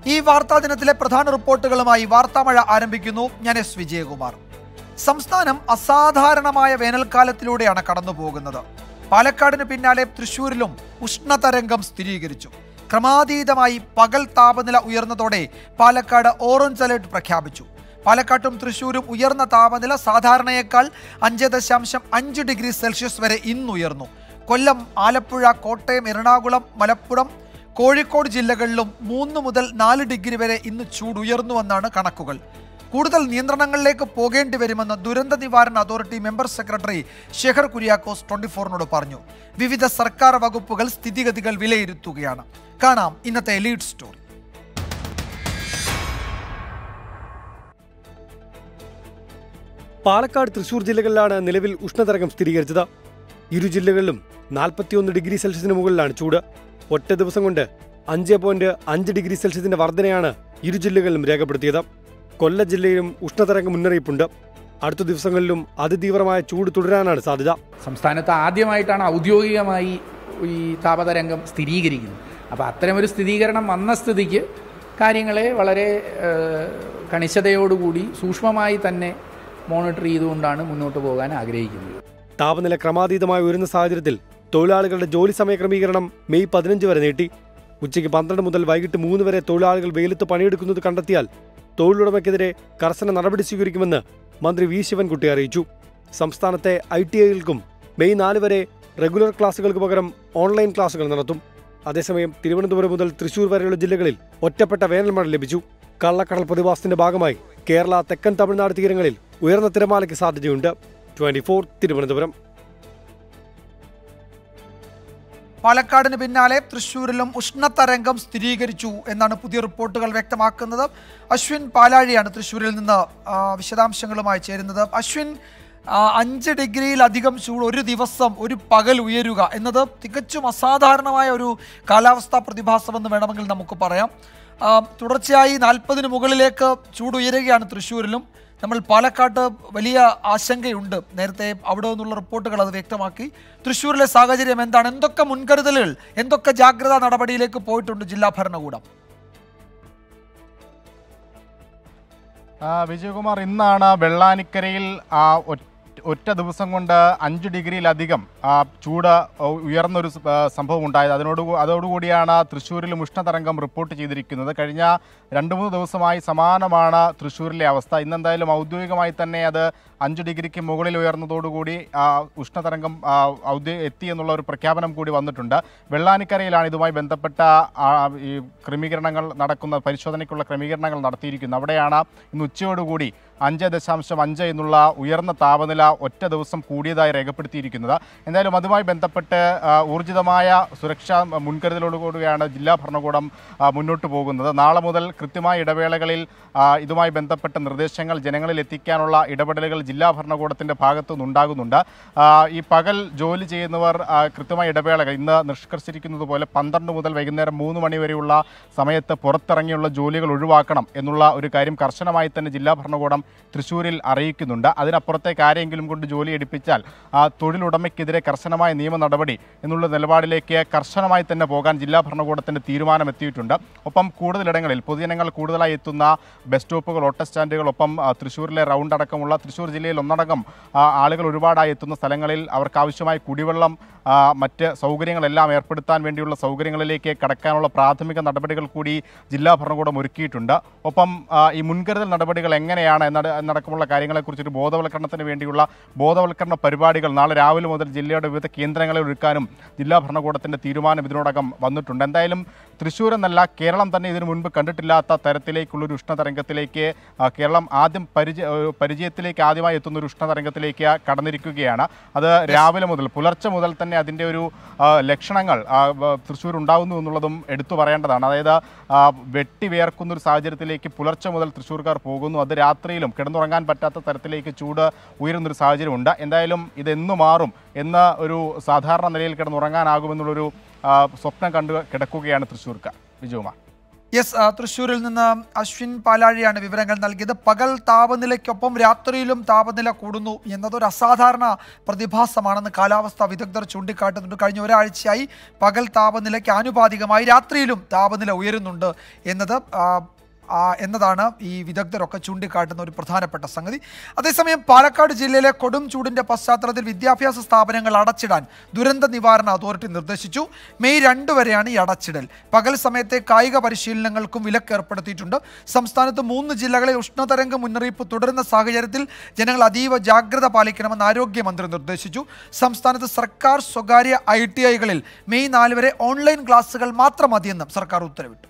ഈ വാർത്താ ദിനത്തിലെ പ്രധാന റിപ്പോർട്ടുകളുമായി വാർത്താമഴ ആരംഭിക്കുന്നു ഞാൻ എസ് വിജയകുമാർ സംസ്ഥാനം അസാധാരണമായ വേനൽക്കാലത്തിലൂടെയാണ് കടന്നു പോകുന്നത് പാലക്കാടിന് പിന്നാലെ തൃശൂരിലും ഉഷ്ണതരംഗം സ്ഥിരീകരിച്ചു ക്രമാതീതമായി പകൽ താപനില ഉയർന്നതോടെ പാലക്കാട് ഓറഞ്ച് അലേർട്ട് പ്രഖ്യാപിച്ചു പാലക്കാട്ടും തൃശൂരും ഉയർന്ന താപനില സാധാരണയേക്കാൾ അഞ്ച് ദശാംശം അഞ്ച് ഡിഗ്രി സെൽഷ്യസ് വരെ ഇന്ന് ഉയർന്നു കൊല്ലം ആലപ്പുഴ കോട്ടയം എറണാകുളം മലപ്പുറം കോഴിക്കോട് ജില്ലകളിലും മൂന്ന് മുതൽ നാല് ഡിഗ്രി വരെ ഇന്ന് ചൂട് ഉയർന്നുവെന്നാണ് കണക്കുകൾ കൂടുതൽ നിയന്ത്രണങ്ങളിലേക്ക് പോകേണ്ടി വരുമെന്ന് ദുരന്ത നിവാരണ authority member secretary Shekhar Kuriakose twenty ഫോറിനോട് പറഞ്ഞു വിവിധ സർക്കാർ വകുപ്പുകൾ സ്ഥിതിഗതികൾ വിലയിരുത്തുകയാണ് കാണാം ഇന്നത്തെ ലീഡ് സ്റ്റോറി പാലക്കാട് തൃശൂർ ജില്ലകളിലാണ് നിലവിൽ ഉഷ്ണതരംഗം സ്ഥിരീകരിച്ചത് ഇരു ജില്ലകളിലും നാൽപ്പത്തിയൊന്ന് ഡിഗ്രി സെൽഷ്യസിന് മുകളിലാണ് ചൂട് ഒറ്റ ദിവസം കൊണ്ട് അഞ്ച് പോയിന്റ് അഞ്ച് ഡിഗ്രി സെൽഷ്യസിന്റെ വർധനയാണ് ഇരു ജില്ലകളിലും രേഖപ്പെടുത്തിയത് കൊല്ല ജില്ലയിലും ഉഷ്ണതരംഗ മുന്നറിയിപ്പുണ്ട് അടുത്ത ദിവസങ്ങളിലും അതിതീവ്രമായ ചൂട് തുടരാനാണ് സാധ്യത സംസ്ഥാനത്ത് ആദ്യമായിട്ടാണ് ഔദ്യോഗികമായി ഈ താപതരംഗം സ്ഥിരീകരിക്കുന്നത് അപ്പോൾ അത്തരമൊരു സ്ഥിരീകരണം വന്ന സ്ഥിതിക്ക് കാര്യങ്ങളെ വളരെ ഏഹ്, കണിശതയോടുകൂടി സൂക്ഷ്മമായി തന്നെ മോണിറ്റർ ചെയ്തുകൊണ്ടാണ് മുന്നോട്ട് പോകാൻ ആഗ്രഹിക്കുന്നത് താപനില ക്രമാതീതമായി ഉയരുന്ന സാഹചര്യത്തിൽ തൊഴിലാളികളുടെ ജോലി സമയ ക്രമീകരണം മെയ് പതിനഞ്ച് വരെ നീട്ടി ഉച്ചയ്ക്ക് പന്ത്രണ്ട് മുതൽ വൈകിട്ട് മൂന്ന് വരെ തൊഴിലാളികൾ വെയിലത്ത് പണിയെടുക്കുന്നത് കണ്ടെത്തിയാൽ തൊഴിലുടമയ്ക്കെതിരെ കർശന നടപടി സ്വീകരിക്കുമെന്ന് മന്ത്രി വി ശിവൻകുട്ടി അറിയിച്ചു സംസ്ഥാനത്തെ ഐ ടി ഐകൾക്കും മെയ് നാല് വരെ റെഗുലർ ക്ലാസുകൾക്ക് പകരം ഓൺലൈൻ ക്ലാസുകൾ നടത്തും അതേസമയം തിരുവനന്തപുരം മുതൽ തൃശൂർ വരെയുള്ള ജില്ലകളിൽ ഒറ്റപ്പെട്ട വേനൽ മഴ ലഭിച്ചു കള്ളക്കടൽ പ്രതിഭാസത്തിന്റെ ഭാഗമായി കേരള തെക്കൻ തമിഴ്നാട് തീരങ്ങളിൽ ഉയർന്ന തിരമാലയ്ക്ക് സാധ്യതയുണ്ട് ട്വന്റി ഫോർ തിരുവനന്തപുരം പാലക്കാടിന് പിന്നാലെ തൃശൂരിലും ഉഷ്ണതരംഗം സ്ഥിരീകരിച്ചു എന്നാണ് പുതിയ റിപ്പോർട്ടുകൾ വ്യക്തമാക്കുന്നത് അശ്വിൻ പാലാഴിയാണ് തൃശൂരിൽ നിന്ന് ആ, വിശദാംശങ്ങളുമായി ചേരുന്നത് അശ്വിൻ ആ, അഞ്ച് ഡിഗ്രിയിലധികം ചൂട് ഒരു ദിവസം ഒരു പകൽ ഉയരുക എന്നത് തികച്ചും അസാധാരണമായ ഒരു കാലാവസ്ഥാ പ്രതിഭാസമെന്ന് വേണമെങ്കിൽ നമുക്ക് പറയാം ആ, തുടർച്ചയായി നാൽപ്പതിന് മുകളിലേക്ക് ചൂട് ഉയരുകയാണ് തൃശ്ശൂരിലും നമ്മൾ പാലക്കാട്ട് വലിയ ആശങ്കയുണ്ട് നേരത്തെ അവിടെ നിന്നുള്ള റിപ്പോർട്ടുകൾ അത് വ്യക്തമാക്കി തൃശ്ശൂരിലെ സാഹചര്യം എന്താണ് എന്തൊക്കെ മുൻകരുതലുകൾ എന്തൊക്കെ ജാഗ്രതാ നടപടിയിലേക്ക് പോയിട്ടുണ്ട് ജില്ലാ ഭരണകൂടം ആ, വിജയകുമാർ ഇന്നാണ് വെള്ളാനിക്കരയിൽ ആ, ഒറ്റ- ഒറ്റ ദിവസം കൊണ്ട് അഞ്ച് ഡിഗ്രിയിലധികം ആ, ചൂട് ഉയർന്നൊരു സ- ആ, സംഭവം ഉണ്ടായത് അതിനോട് കൂ- അതോടുകൂടിയാണ് തൃശ്ശൂരിലും ഉഷ്ണതരംഗം റിപ്പോർട്ട് ചെയ്തിരിക്കുന്നത് കഴിഞ്ഞ രണ്ട് മൂന്ന് ദിവസമായി സമാനമാണ് തൃശ്ശൂരിലെ അവസ്ഥ ഇന്നെന്തായാലും ഔദ്യോഗികമായി തന്നെ അത് അഞ്ച് ഡിഗ്രിക്ക് മുകളിൽ ഉയർന്നതോടുകൂടി ആ, ഉഷ്ണതരംഗം ആ, ഔദ്യോ എത്തി എന്നുള്ള ഒരു പ്രഖ്യാപനം കൂടി വന്നിട്ടുണ്ട് വെള്ളാനിക്കരയിലാണ് ഇതുമായി ബന്ധപ്പെട്ട ആ, ഈ ക്രമീകരണങ്ങൾ നടക്കുന്ന പരിശോധനയ്ക്കുള്ള ക്രമീകരണങ്ങൾ നടത്തിയിരിക്കുന്നത് അവിടെയാണ് ഇന്ന് ഉച്ചയോടുകൂടി അഞ്ച് ദശാംശം അഞ്ച് എന്നുള്ള ഉയർന്ന താപനില ഒറ്റ ദിവസം കൂടിയതായി രേഖപ്പെടുത്തിയിരിക്കുന്നത് എന്തായാലും അതുമായി ബന്ധപ്പെട്ട് ആ, ഊർജിതമായ സുരക്ഷാ മുൻകരുതലോടുകൂടിയാണ് ജില്ലാ ഭരണകൂടം ആ, മുന്നോട്ട് പോകുന്നത് നാളെ മുതൽ കൃത്യമായ ഇടവേളകളിൽ ആ, ഇതുമായി ബന്ധപ്പെട്ട നിർദ്ദേശങ്ങൾ ജനങ്ങളിൽ എത്തിക്കാനുള്ള ഇടപെടലുകൾ ജില്ലാ ഭരണകൂടത്തിൻ്റെ ഭാഗത്തു നിന്നുണ്ടാകുന്നുണ്ട് ആ, ഈ പകൽ ജോലി ചെയ്യുന്നവർ ആ, കൃത്യമായ ഇടവേളകൾ ഇന്ന് നിഷ്കർഷിച്ചിരിക്കുന്നത് പോലെ പന്ത്രണ്ട് മുതൽ വൈകുന്നേരം മൂന്ന് മണി വരെയുള്ള സമയത്ത് പുറത്തിറങ്ങിയുള്ള ജോലികൾ ഒഴിവാക്കണം എന്നുള്ള ഒരു കാര്യം കർശനമായി തന്നെ ജില്ലാ ഭരണകൂടം തൃശ്ശൂരിൽ അറിയിക്കുന്നുണ്ട് അതിനപ്പുറത്തേക്ക് ആരെങ്കിലും കൊണ്ട് ജോലി എടുപ്പിച്ചാൽ ആ തൊഴിലുടമയ്ക്കെതിരെ കർശനമായ നിയമ നടപടി എന്നുള്ള നിലപാടിലേക്ക് കർശനമായി തന്നെ പോകാൻ ജില്ലാ ഭരണകൂടത്തിൻ്റെ തീരുമാനം എത്തിയിട്ടുണ്ട് ഒപ്പം കൂടുതലിടങ്ങളിൽ പൊതുജനങ്ങൾ കൂടുതലായി എത്തുന്ന ബസ് സ്റ്റോപ്പുകൾ ഓട്ടോ സ്റ്റാൻഡുകൾ ഒപ്പം ആ, തൃശ്ശൂരിലെ റൗണ്ട് അടക്കമുള്ള തൃശ്ശൂർ ജില്ലയിൽ ഒന്നടങ്കം ആ, ആളുകൾ ഒരുപാടായി എത്തുന്ന സ്ഥലങ്ങളിൽ അവർക്ക് ആവശ്യമായ കുടിവെള്ളം ആ, മറ്റ് സൗകര്യങ്ങളെല്ലാം ഏർപ്പെടുത്താൻ വേണ്ടിയുള്ള സൗകര്യങ്ങളിലേക്ക് കടക്കാനുള്ള പ്രാഥമിക നടപടികൾ കൂടി ജില്ലാ ഭരണകൂടം ഒരുക്കിയിട്ടുണ്ട് ഒപ്പം ആ, ഈ മുൻകരുതൽ നടപടികൾ എങ്ങനെയാണ് എന്നട എന്നടക്കമുള്ള കാര്യങ്ങളെക്കുറിച്ചൊരു ബോധവൽക്കരണത്തിന് വേണ്ടിയുള്ള ബോധവൽക്കരണ പരിപാടികൾ നാളെ രാവിലെ മുതൽ ജില്ലയുടെ വിവിധ കേന്ദ്രങ്ങളിൽ ഒരുക്കാനും ജില്ലാ ഭരണകൂടത്തിൻ്റെ തീരുമാനം ഇതിനോടകം വന്നിട്ടുണ്ട് എന്തായാലും തൃശ്ശൂർ എന്നല്ല കേരളം തന്നെ ഇതിനു മുൻപ് കണ്ടിട്ടില്ലാത്ത തരത്തിലേക്കുള്ളൊരു ഉഷ്ണതരംഗത്തിലേക്ക് ആ, കേരളം ആദ്യം പരിചയ ഏഹ് പരിചയത്തിലേക്ക് ആദ്യമായി എത്തുന്ന ഒരു ഉഷ്ണതരംഗത്തിലേക്ക് കടന്നിരിക്കുകയാണ് അത് രാവിലെ മുതൽ പുലർച്ചെ മുതൽ തന്നെ അതിൻ്റെ ഒരു ആ, ലക്ഷണങ്ങൾ ആ, വ- തൃശ്ശൂർ ഉണ്ടാകുന്നു എന്നുള്ളതും എടുത്തു പറയേണ്ടതാണ് അതായത് ആ, വെട്ടി വിയർക്കുന്ന ഒരു സാഹചര്യത്തിലേക്ക് പുലർച്ചെ മുതൽ തൃശ്ശൂർക്കാർ പോകുന്നു അത് രാത്രിയിലും കിടന്നുറങ്ങാൻ പറ്റാത്ത തരത്തിലേക്ക് ചൂട് ഉയരുന്നൊരു സാഹചര്യമുണ്ട് എന്തായാലും ഇതെന്നു മാറും എന്ന ഒരു സാധാരണ നിലയിൽ കിടന്നുറങ്ങാനാകുമെന്നുള്ളൊരു ആ, സ്വപ്നം കണ്ടു കിടക്കുകയാണ് തൃശ്ശൂർക്കാർ വിജയകുമാർ യെസ് ആ, തൃശ്ശൂരിൽ നിന്ന് അശ്വിൻ പാലാഴിയാണ് വിവരങ്ങൾ നൽകിയത് പകൽ താപനിലയ്ക്കൊപ്പം രാത്രിയിലും താപനില കൂടുന്നു എന്നതൊരു അസാധാരണ പ്രതിഭാസമാണെന്ന് കാലാവസ്ഥാ വിദഗ്ധർ ചൂണ്ടിക്കാട്ടുന്നുണ്ട് കഴിഞ്ഞ ഒരാഴ്ചയായി പകൽ താപനിലയ്ക്ക് ആനുപാതികമായി രാത്രിയിലും താപനില ഉയരുന്നുണ്ട് എന്നത് ആ, ആ, എന്നതാണ് ഈ വിദഗ്ധരൊക്കെ ചൂണ്ടിക്കാട്ടുന്ന ഒരു പ്രധാനപ്പെട്ട സംഗതി അതേസമയം പാലക്കാട് ജില്ലയിലെ കൊടും ചൂടിന്റെ പശ്ചാത്തലത്തിൽ വിദ്യാഭ്യാസ സ്ഥാപനങ്ങൾ അടച്ചിടാൻ ദുരന്ത നിവാരണ അതോറിറ്റി നിർദ്ദേശിച്ചു മെയ് രണ്ട് വരെയാണ് ഈ അടച്ചിടൽ പകൽ സമയത്തെ കായിക പരിശീലനങ്ങൾക്കും വിലക്ക് ഏർപ്പെടുത്തിയിട്ടുണ്ട് സംസ്ഥാനത്ത് മൂന്ന് ജില്ലകളിൽ ഉഷ്ണതരംഗ മുന്നറിയിപ്പ് തുടരുന്ന സാഹചര്യത്തിൽ ജനങ്ങൾ അതീവ ജാഗ്രത പാലിക്കണമെന്ന് ആരോഗ്യമന്ത്രി നിർദ്ദേശിച്ചു സംസ്ഥാനത്ത് സർക്കാർ സ്വകാര്യ ഐ ടി ഐകളിൽ മെയ് നാല് വരെ ഓൺലൈൻ ക്ലാസുകൾ മാത്രം മതിയെന്നും സർക്കാർ ഉത്തരവിട്ടു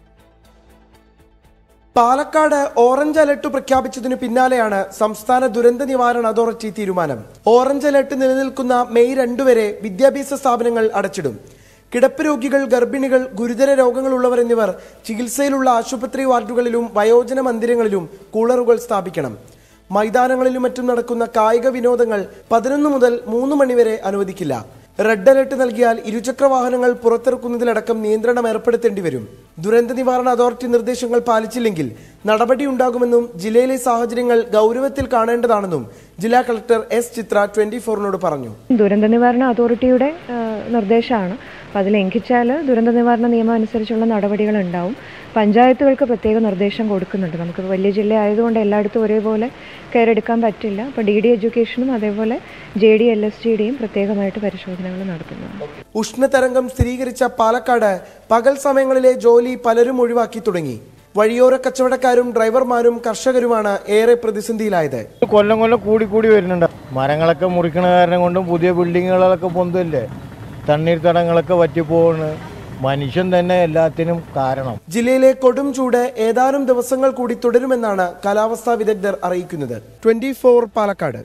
പാലക്കാട് ഓറഞ്ച് അലർട്ട് പ്രഖ്യാപിച്ചതിനു പിന്നാലെയാണ് സംസ്ഥാന ദുരന്ത നിവാരണ അതോറിറ്റി തീരുമാനം ഓറഞ്ച് അലർട്ട് നിലനിൽക്കുന്ന മെയ് രണ്ട് വരെ വിദ്യാഭ്യാസ സ്ഥാപനങ്ങൾ അടച്ചിടും കിടപ്പ് രോഗികൾ ഗർഭിണികൾ ഗുരുതര രോഗങ്ങളുള്ളവർ എന്നിവർ ചികിത്സയിലുള്ള ആശുപത്രി വാർഡുകളിലും വയോജന മന്ദിരങ്ങളിലും കൂളറുകൾ സ്ഥാപിക്കണം മൈതാനങ്ങളിലും മറ്റും നടക്കുന്ന കായിക വിനോദങ്ങൾ പതിനൊന്ന് മുതൽ മൂന്ന് മണിവരെ അനുവദിക്കില്ല റെഡ് അലർട്ട് നൽകിയാൽ ഇരുചക്ര വാഹനങ്ങൾ പുറത്തിറക്കുന്നതിലടക്കം നിയന്ത്രണം ഏർപ്പെടുത്തേണ്ടി വരും ദുരന്ത നിവാരണ അതോറിറ്റി നിർദ്ദേശങ്ങൾ പാലിച്ചില്ലെങ്കിൽ നടപടിയുണ്ടാകുമെന്നും ജില്ലയിലെ സാഹചര്യങ്ങൾ ഗൗരവത്തിൽ കാണേണ്ടതാണെന്നും ജില്ലാ കളക്ടർ എസ് ചിത്ര ട്വന്റി ഫോറിനോട് പറഞ്ഞു ദുരന്ത നിവാരണ അതോറിറ്റിയുടെ ആ, നിർദ്ദേശമാണ് അപ്പോൾ അത് ലംഘിച്ചാൽ ദുരന്ത നിവാരണ നിയമം അനുസരിച്ചുള്ള നടപടികൾ ഉണ്ടാവും പഞ്ചായത്തുകൾക്ക് പ്രത്യേക നിർദ്ദേശം കൊടുക്കുന്നുണ്ട് നമുക്ക് വലിയ ജില്ല ആയതുകൊണ്ട് എല്ലായിടത്തും ഒരേപോലെ കെയർ എടുക്കാൻ പറ്റില്ല അപ്പോൾ ഡി ഡി എഡ്യൂക്കേഷനും അതേപോലെ J D L S G ഡിയും പ്രത്യേകമായിട്ട് പരിശോധനകൾ നടത്തുന്നുണ്ട് ഉഷ്ണതരംഗം സ്ഥിരീകരിച്ച പാലക്കാട് പകൽ സമയങ്ങളിലെ ജോലി പലരും ഒഴിവാക്കി തുടങ്ങി വഴിയോര കച്ചവടക്കാരും ഡ്രൈവർമാരും കർഷകരുമാണ് ഏറെ പ്രതിസന്ധിയിലായത് കൊല്ലം കൊല്ലം കൂടി കൂടി വരുന്നുണ്ട് മരങ്ങളൊക്കെ മുറിക്കണ കാരണം കൊണ്ടും പുതിയ ബിൽഡിങ്ങുകളൊക്കെ പൊന്തല്ലേ തണ്ണീർത്തടങ്ങളൊക്കെ വറ്റിപ്പോണ് മനുഷ്യൻ തന്നെ എല്ലാത്തിനും കാരണം ജില്ലയിലെ കൊടും ചൂട് ഏതാനും ദിവസങ്ങൾ കൂടി തുടരുമെന്നാണ് കാലാവസ്ഥാ വിദഗ്ധർ അറിയിക്കുന്നത് ട്വന്റി പാലക്കാട്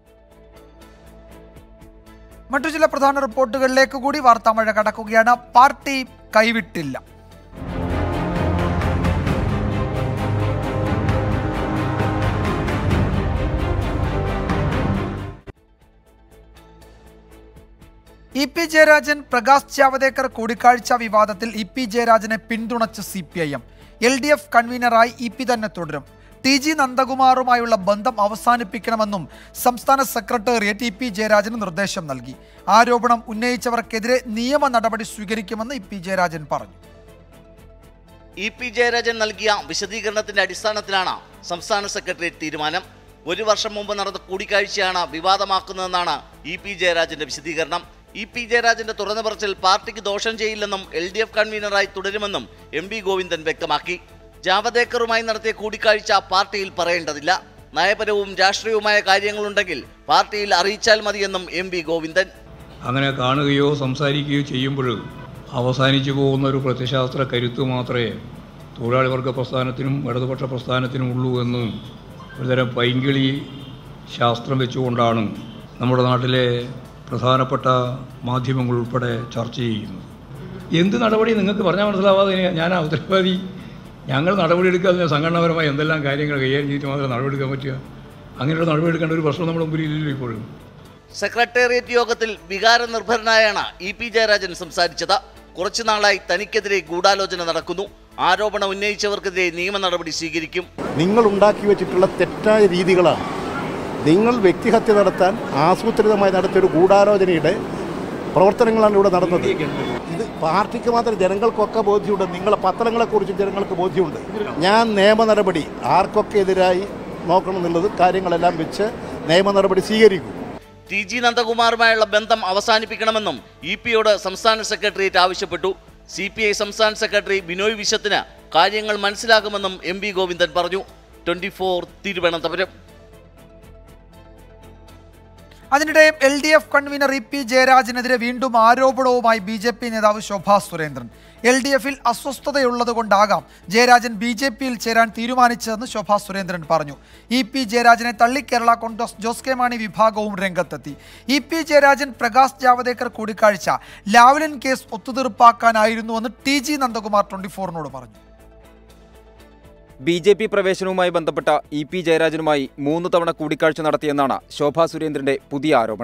മറ്റു ചില പ്രധാന റിപ്പോർട്ടുകളിലേക്ക് കൂടി വാർത്താമഴ കടക്കുകയാണ് പാർട്ടി കൈവിട്ടില്ല ഇ പി ജയരാജൻ പ്രകാശ് ജാവദേക്കർ കൂടിക്കാഴ്ച വിവാദത്തിൽ ഇ പി ജയരാജനെ പിന്തുണച്ച് C P I M L D F കൺവീനറായി ഇ പി തന്നെ തുടരും ടി ജി നന്ദകുമാറുമായുള്ള ബന്ധം അവസാനിപ്പിക്കണമെന്നും സംസ്ഥാന സെക്രട്ടേറിയറ്റ് ഇ പി ജയരാജന് നിർദ്ദേശം നൽകി ആരോപണം ഉന്നയിച്ചവർക്കെതിരെ നിയമ നടപടി സ്വീകരിക്കുമെന്ന് ഇ പി ജയരാജൻ പറഞ്ഞു ഇ പി ജയരാജൻ നൽകിയ വിശദീകരണത്തിന്റെ അടിസ്ഥാനത്തിലാണ് സംസ്ഥാന സെക്രട്ടേറിയറ്റ് തീരുമാനം ഒരു വർഷം മുമ്പ് നടന്ന കൂടിക്കാഴ്ചയാണ് വിവാദമാക്കുന്നതെന്നാണ് ഇ പി ജയരാജന്റെ വിശദീകരണം ഇ പി ജയരാജന്റെ തുറന്നു പറച്ചിൽ പാർട്ടിക്ക് ദോഷം ചെയ്യില്ലെന്നും എൽ ഡി എഫ് കൺവീനറായി തുടരുമെന്നും എം വി ഗോവിന്ദൻ വ്യക്തമാക്കി ജാവദേക്കറുമായി നടത്തിയ കൂടിക്കാഴ്ച പാർട്ടിയിൽ പറയേണ്ടതില്ല നയപരവും രാഷ്ട്രീയവുമായ കാര്യങ്ങളുണ്ടെങ്കിൽ പാർട്ടിയിൽ അറിയിച്ചാൽ മതിയെന്നും എം വി ഗോവിന്ദൻ അങ്ങനെ കാണുകയോ സംസാരിക്കുകയോ ചെയ്യുമ്പോൾ അവസാനിച്ചു പോകുന്ന ഒരു പ്രത്യശാസ്ത്ര കരുത്ത് മാത്രമേ തൊഴിലാളി വർഗ പ്രസ്ഥാനത്തിനും ഇടതുപക്ഷ പ്രസ്ഥാനത്തിനും ഉള്ളൂ എന്ന് ഒരുതരം പൈങ്കിളി ശാസ്ത്രം വെച്ചുകൊണ്ടാണ് നമ്മുടെ നാട്ടിലെ പ്രധാനപ്പെട്ട മാധ്യമങ്ങൾ ഉൾപ്പെടെ ചർച്ച ചെയ്യുന്നത് എന്ത് നടപടി നിങ്ങൾക്ക് പറഞ്ഞാൽ മനസ്സിലാവാതെ ഞാൻ ഉത്തരവാദി ഞങ്ങൾ നടപടിയെടുക്കാതെ സംഘടനാപരമായി എന്തെല്ലാം കാര്യങ്ങൾ കൈകാര്യം ചെയ്തിട്ട് മാത്രമേ നടപടിയെടുക്കാൻ പറ്റുക അങ്ങനെയുള്ള നടപടിയെടുക്കേണ്ട ഒരു പ്രശ്നം നമ്മുടെ മുമ്പിൽ ഇല്ലല്ലോ ഇപ്പോഴും സെക്രട്ടേറിയറ്റ് യോഗത്തിൽ വികാരനിർഭരനായാണ് ഇ പി ജയരാജൻ സംസാരിച്ചത് കുറച്ചു നാളായി തനിക്കെതിരെ ഗൂഢാലോചന നടക്കുന്നു ആരോപണം ഉന്നയിച്ചവർക്കെതിരെ നിയമ നടപടി സ്വീകരിക്കും നിങ്ങൾ ഉണ്ടാക്കി വെച്ചിട്ടുള്ള തെറ്റായ രീതികളാണ് നിങ്ങൾ വ്യക്തിഹത്യ നടത്താൻ ആസൂത്രിതമായി നടത്തിയ ഒരു ഗൂഢാലോചനയുടെ പ്രവർത്തനങ്ങളാണ് ഇവിടെ നടന്നത് ഇത് പാർട്ടിക്ക് മാത്രം ജനങ്ങൾക്കൊക്കെ ബോധ്യമുണ്ട് നിങ്ങളെ പത്രങ്ങളെക്കുറിച്ച് ജനങ്ങൾക്ക് ബോധ്യമുണ്ട് ഞാൻ നിയമ നടപടി ആർക്കൊക്കെ എതിരായി നോക്കണം എന്നുള്ളത് കാര്യങ്ങളെല്ലാം വെച്ച് നിയമ നടപടി സ്വീകരിക്കും ടി ജി നന്ദകുമാറുമായുള്ള ബന്ധം അവസാനിപ്പിക്കണമെന്നും ഇ പിയോട് സംസ്ഥാന സെക്രട്ടേറിയറ്റ് ആവശ്യപ്പെട്ടു സി പി ഐ സംസ്ഥാന സെക്രട്ടറി ബിനോയ് വിശ്വത്തിന് കാര്യങ്ങൾ മനസ്സിലാകുമെന്നും എം വി ഗോവിന്ദൻ പറഞ്ഞു ട്വന്റി ഫോർ തിരുവനന്തപുരം അതിനിടെ L D F convener E P ജയരാജനെതിരെ വീണ്ടും ആരോപണവുമായി ബി ജെ പി നേതാവ് ശോഭാ സുരേന്ദ്രൻ എൽ ഡി എഫിൽ അസ്വസ്ഥതയുള്ളതുകൊണ്ടാകാം ജയരാജൻ ബി ജെ പിയിൽ ചേരാൻ തീരുമാനിച്ചതെന്ന് ശോഭാ സുരേന്ദ്രൻ പറഞ്ഞു ഇ പി ജയരാജനെ തള്ളി കേരള കോൺഗ്രസ് ജോസ് കെ മാണി വിഭാഗവും രംഗത്തെത്തി ഇ പി ജയരാജൻ പ്രകാശ് ജാവദേക്കർ കൂടിക്കാഴ്ച ലാവ്ലിൻ കേസ് ഒത്തുതീർപ്പാക്കാനായിരുന്നുവെന്ന് ടി ജി നന്ദകുമാർ ട്വന്റി ഫോറിനോട് പറഞ്ഞു ബി ജെ പി പ്രവേശനവുമായി ബന്ധപ്പെട്ട ഇ പി ജയരാജനുമായി മൂന്ന് തവണ കൂടിക്കാഴ്ച നടത്തിയെന്നാണ് ശോഭാ സുരേന്ദ്രന്റെ പുതിയ ആരോപണം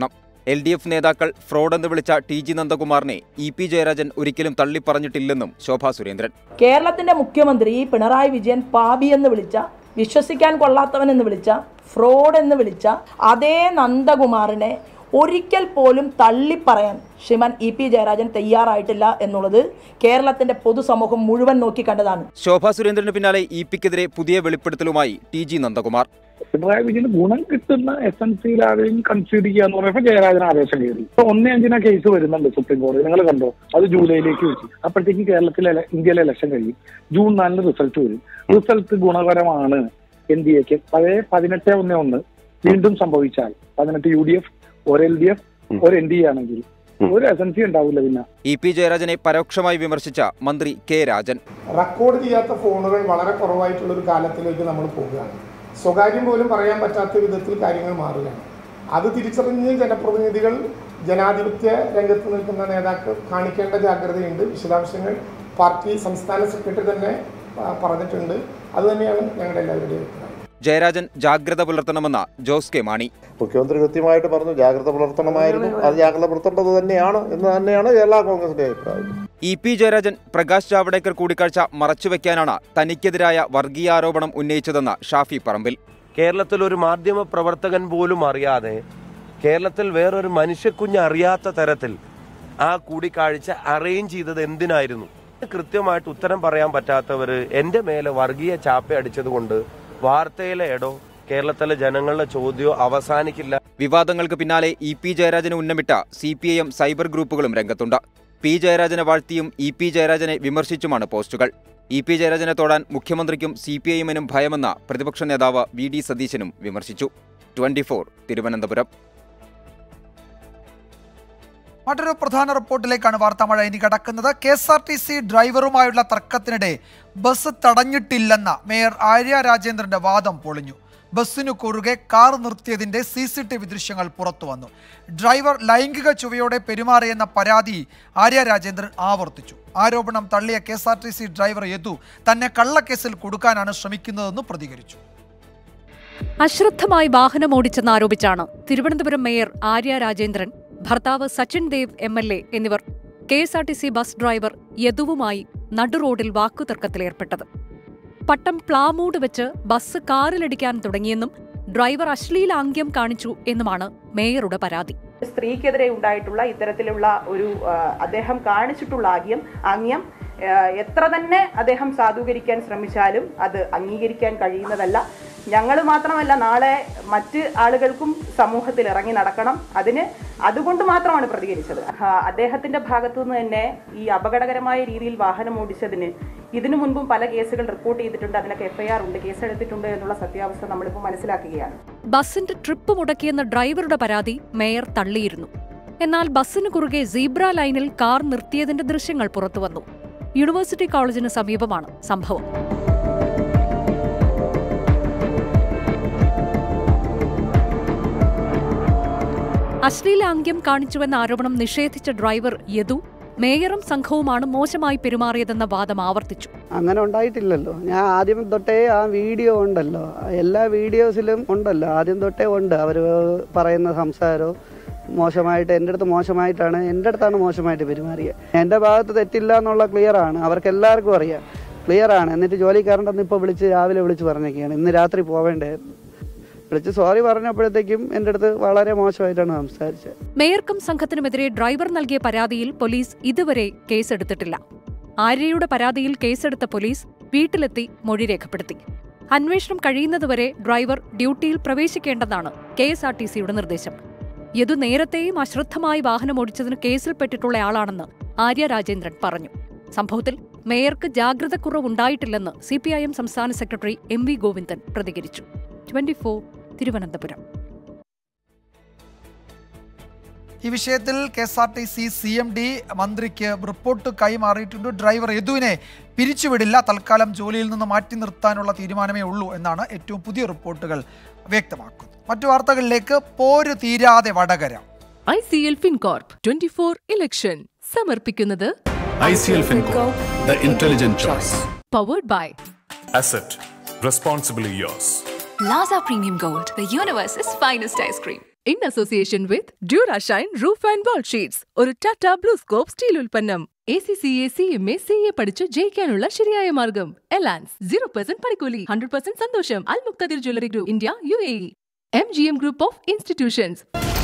എൽ ഡി എഫ് നേതാക്കൾ ഫ്രോഡെന്ന് വിളിച്ച ടി ജി നന്ദകുമാറിനെ ഇ പി ജയരാജൻ ഒരിക്കലും തള്ളിപ്പറഞ്ഞിട്ടില്ലെന്നും ശോഭാ സുരേന്ദ്രൻ കേരളത്തിന്റെ മുഖ്യമന്ത്രി പിണറായി വിജയൻ പാപി എന്ന് വിളിച്ച വിശ്വസിക്കാൻ കൊള്ളാത്തവൻ എന്ന് വിളിച്ച ഫ്രോഡ് എന്ന് വിളിച്ച അതേ നന്ദകുമാറിനെ ഒരിക്കൽ പോലും തള്ളിപ്പറയാൻ ശ്രീമാൻ ഇ പി ജയരാജൻ തയ്യാറായിട്ടില്ല എന്നുള്ളത് കേരളത്തിന്റെ പൊതുസമൂഹം മുഴുവൻ നോക്കിക്കണ്ടതാണ് ശോഭാ സുരേന്ദ്രന് പിന്നാലെ ഇ പിക്കെതിരെ പുതിയ വെളിപ്പെടുത്തലുമായി ടി ജി നന്ദകുമാർ പിണറായി വിജയന് ഗുണം കിട്ടുന്ന എസ് എൻ സിയിൽ ആരെയും കൺസീഡ് ചെയ്യുക എന്ന് പറയുമ്പോൾ ജയരാജന് ആവേശം കയറി ഇപ്പൊ ഒന്നേ അഞ്ചിനാ കേസ് വരുന്നുണ്ട് സുപ്രീം കോടതി നിങ്ങൾ കണ്ടോ അത് ജൂലൈയിലേക്ക് വെച്ചു അപ്പോഴത്തേക്ക് കേരളത്തിലെ ele- ഇന്ത്യയിലെ ഇലക്ഷൻ കഴിയും ജൂൺ നാലിന് റിസൾട്ട് വരും റിസൾട്ട് ഗുണകരമാണ് എൻ ഡി എക്ക് പഴയ പതിനെട്ട് ഒന്ന് ഒന്ന് വീണ്ടും സംഭവിച്ചാൽ പതിനെട്ട് യു ഡി എഫ് ഒരു എൽ ഡി എഫ് ഒരു എൻ ഡി എ ആണെങ്കിൽ ഒരു എസ് എൻ സി ഉണ്ടാവില്ല പിന്നെ ഇ പി ജയരാജനെ പരോക്ഷമായി വിമർശിച്ച മന്ത്രി കെ രാജൻ റെക്കോർഡ് ചെയ്യാത്ത ഫോണുകൾ വളരെ കുറവായിട്ടുള്ള ഒരു കാലത്തിലേക്ക് നമ്മൾ പോവുകയാണ് സ്വകാര്യം പോലും പറയാൻ പറ്റാത്ത വിധത്തിൽ കാര്യങ്ങൾ മാറുകയാണ് അത് തിരിച്ചറിഞ്ഞ് ജനപ്രതിനിധികൾ ജനാധിപത്യ രംഗത്ത് നിൽക്കുന്ന നേതാക്കൾ കാണിക്കേണ്ട ജാഗ്രതയുണ്ട് വിശദാംശങ്ങൾ പാർട്ടി സംസ്ഥാന സെക്രട്ടറി തന്നെ ആ, പറഞ്ഞിട്ടുണ്ട് അത് തന്നെയാണ് ഞങ്ങളുടെ എല്ലാവരുടെയും അഭിപ്രായം ജയരാജൻ ജാഗ്രത പുലർത്തണമെന്ന ജോസ് കെ മാണി മുഖ്യമന്ത്രി കൃത്യമായിട്ട് പറഞ്ഞു ജാഗ്രത പുലർത്തണമായിരുന്നു അത് ജാഗ്രത പുലർത്തേണ്ടത് തന്നെയാണ് എന്ന് തന്നെയാണ് കേരള കോൺഗ്രസിന്റെ അഭിപ്രായം ഇ പി ജയരാജൻ പ്രകാശ് ജാവ്ഡേക്കർ കൂടിക്കാഴ്ച മറച്ചുവെക്കാനാണ് തനിക്കെതിരായ വർഗീയാരോപണം ഉന്നയിച്ചതെന്ന് ഷാഫി പറമ്പിൽ കേരളത്തിൽ ഒരു മാധ്യമ പ്രവർത്തകൻ പോലും അറിയാതെ കേരളത്തിൽ വേറൊരു മനുഷ്യക്കുഞ്ഞ് അറിയാത്ത തരത്തിൽ ആ കൂടിക്കാഴ്ച അറേഞ്ച് ചെയ്തത് എന്തിനായിരുന്നു കൃത്യമായിട്ട് ഉത്തരം പറയാൻ പറ്റാത്തവര് എന്റെ മേലെ വർഗീയ ചാപ്പ അടിച്ചത് കൊണ്ട് വാർത്തയിലെ ഇടോ കേരളത്തിലെ ജനങ്ങളുടെ ചോദ്യമോ അവസാനിക്കില്ല വിവാദങ്ങൾക്ക് പിന്നാലെ ഇ പി ജയരാജനെ ഉന്നമിട്ട C P I M cyber ഗ്രൂപ്പുകളും രംഗത്തുണ്ട് പി ജയരാജനെ വാഴ്ത്തിയും ഇ പി ജയരാജനെ വിമർശിച്ചുമാണ് പോസ്റ്റുകൾ ഇ പി ജയരാജനെ തൊടാൻ മുഖ്യമന്ത്രിക്കും സി പി ഐ എമ്മിനും ഭയമെന്ന പ്രതിപക്ഷ നേതാവ് വി ഡി സതീശനും വിമർശിച്ചു ട്വന്റി തിരുവനന്തപുരം മറ്റൊരു പ്രധാന റിപ്പോർട്ടിലേക്കാണ് വാർത്താമഴ ഇനി കടക്കുന്നത് K S R T C ഡ്രൈവറുമായുള്ള തർക്കത്തിനിടെ ബസ് തടഞ്ഞിട്ടില്ലെന്ന മേയർ ആര്യ രാജേന്ദ്രന്റെ വാദം പൊളിഞ്ഞു ബസ്സിനു കുറുകെ കാർ നിർത്തിയതിന്റെ സി സി ടി വി ദൃശ്യങ്ങൾ പുറത്തു വന്നു ഡ്രൈവർ ലൈംഗിക ചുവയോടെ പെരുമാറിയെന്ന പരാതി ആര്യ രാജേന്ദ്രൻ ആവർത്തിച്ചു ആരോപണം തള്ളിയ K S R T C driver Yadu തന്നെ കള്ളക്കേസിൽ കൊടുക്കാനാണ് ശ്രമിക്കുന്നതെന്ന് പ്രതികരിച്ചു അശ്രദ്ധമായി വാഹനമോടിച്ചെന്നാരോപിച്ചാണ് തിരുവനന്തപുരം മേയർ ആര്യ രാജേന്ദ്രൻ ഭർത്താവ് Sachin Dev M L A എന്നിവർ K S R T C bus driver യദുവുമായി നടുറോഡിൽ വാക്കുതർക്കത്തിലേർപ്പെട്ടത് പട്ടം പ്ലാമൂട് വെച്ച് ബസ് കാറിലിടിക്കാൻ തുടങ്ങിയെന്നും ഡ്രൈവർ അശ്ലീലാംഗ്യം കാണിച്ചു എന്നുമാണ് മേയറുടെ പരാതി സ്ത്രീക്കെതിരെ ഉണ്ടായിട്ടുള്ള ഇത്തരത്തിലുള്ള ഒരു ആ, അദ്ദേഹം കാണിച്ചിട്ടുള്ള ആഗ്യം ആംഗ്യം ആ, എത്ര തന്നെ അദ്ദേഹം സാധൂകരിക്കാൻ ശ്രമിച്ചാലും അത് അംഗീകരിക്കാൻ കഴിയുന്നതല്ല ഞങ്ങൾ മാത്രമല്ല നാളെ മറ്റ് ആളുകൾക്കും സമൂഹത്തിൽ ഇറങ്ങി നടക്കണം അതിന് അതുകൊണ്ട് മാത്രമാണ് പ്രതികരിച്ചത് ആ, അദ്ദേഹത്തിന്റെ ഭാഗത്തു നിന്ന് തന്നെ ഈ അപകടകരമായ രീതിയിൽ വാഹനം ഓടിച്ചതിന് ഇതിനു മുൻപും പല കേസുകൾ റിപ്പോർട്ട് ചെയ്തിട്ടുണ്ട് അതിനൊക്കെ എഫ്ഐആർ ഉണ്ട് കേസെടുത്തിട്ടുണ്ട് എന്നുള്ള സത്യാവസ്ഥ നമ്മളിപ്പോൾ മനസ്സിലാക്കുകയാണ് ബസിന്റെ ട്രിപ്പ് മുടക്കിയെന്ന ഡ്രൈവറുടെ പരാതി മേയർ തള്ളിയിരുന്നു എന്നാൽ ബസ്സിന് കുറുകെ സീബ്ര ലൈനിൽ കാർ നിർത്തിയതിന്റെ ദൃശ്യങ്ങൾ പുറത്തുവന്നു യൂണിവേഴ്സിറ്റി കോളേജിന് സമീപമാണ് സംഭവം അശ്ലീലാംഗ്യം കാണിച്ചുവെന്ന ആരോപണം നിഷേധിച്ച ഡ്രൈവർ യദു മേയറും സംഘവുമാണ് മോശമായി പെരുമാറിയതെന്ന വാദം ആവർത്തിച്ചു അങ്ങനെ ഉണ്ടായിട്ടില്ലല്ലോ ഞാൻ ആദ്യം തൊട്ടേ ആ വീഡിയോ ഉണ്ടല്ലോ എല്ലാ വീഡിയോസിലും ഉണ്ടല്ലോ ആദ്യം തൊട്ടേ ഉണ്ട് അവർ പറയുന്ന സംസാരവും മോശമായിട്ട് എൻ്റെ അടുത്ത് മോശമായിട്ടാണ് എൻ്റെ അടുത്താണ് മോശമായിട്ട് പെരുമാറിയത് എൻ്റെ ഭാഗത്ത് തെറ്റില്ല എന്നുള്ള ക്ലിയർ ആണ് അവർക്ക് എല്ലാവർക്കും അറിയാം ക്ലിയർ ആണ് എന്നിട്ട് ജോലിക്കാരൻ്റെ ഇപ്പോൾ വിളിച്ച് രാവിലെ വിളിച്ച് പറഞ്ഞൊക്കെയാണ് ഇന്ന് രാത്രി പോവേണ്ടായിരുന്നു വിളിച്ച് സോറി പറഞ്ഞപ്പോഴത്തേക്കും എൻ്റെ അടുത്ത് വളരെ മോശമായിട്ടാണ് സംസാരിച്ചത് മേയർക്കും സംഘത്തിനുമെതിരെ ഡ്രൈവർ നൽകിയ പരാതിയിൽ പോലീസ് ഇതുവരെ കേസെടുത്തിട്ടില്ല ആര്യയുടെ പരാതിയിൽ കേസെടുത്ത പോലീസ് വീട്ടിലെത്തി മൊഴി രേഖപ്പെടുത്തി അന്വേഷണം കഴിയുന്നതുവരെ ഡ്രൈവർ ഡ്യൂട്ടിയിൽ പ്രവേശിക്കേണ്ടെന്നാണ് കെ എസ് ആർ ടി സിയുടെ നിർദ്ദേശം യദു നേരത്തെയും അശ്രദ്ധമായി വാഹനമോടിച്ചതിന് കേസിൽപ്പെട്ടിട്ടുള്ളയാളാണെന്ന് ആര്യ രാജേന്ദ്രൻ പറഞ്ഞു സംഭവത്തിൽ മേയർക്ക് ജാഗ്രതക്കുറവുണ്ടായിട്ടില്ലെന്ന് സിപിഐഎം സംസ്ഥാന സെക്രട്ടറി എം വി ഗോവിന്ദൻ പ്രതികരിച്ചു ട്വന്റി തിരുവനന്തപുരം ഈ വിഷയത്തിൽ K S R T C C M D മന്ത്രിക്ക് റിപ്പോർട്ട് കൈമാറിയിട്ടുണ്ട് ഡ്രൈവർ യദുവിനെ പിരിച്ചുവിടില്ല തൽക്കാലം ജോലിയിൽ നിന്ന് മാറ്റി നിർത്താനുള്ള തീരുമാനമേ ഉള്ളൂ എന്നാണ് ഏറ്റവും പുതിയ റിപ്പോർട്ടുകൾ വ്യക്തമാക്കുന്നത് മറ്റു വാർത്തകളിലേക്ക് പോര് തീരാതെ Vadakara I C L FinCorp twenty four election സമർപ്പിക്കുന്നത് ICL FinCorp, the intelligent choice. Powered by Asset, responsibly yours. Laza Premium Gold, the universe's finest ice cream. In association with Durashine roof and wall sheets ഒരു Tata BlueScope steel ഉൽപ്പന്നം A C C A C M A C A പഠിച്ച് ജയിക്കാനുള്ള ശരിയായ മാർഗം Elance zero percent പണിക്കൂലി hundred percent സന്തോഷം Al Muqtadir jewellery group India U A M G M group of institutions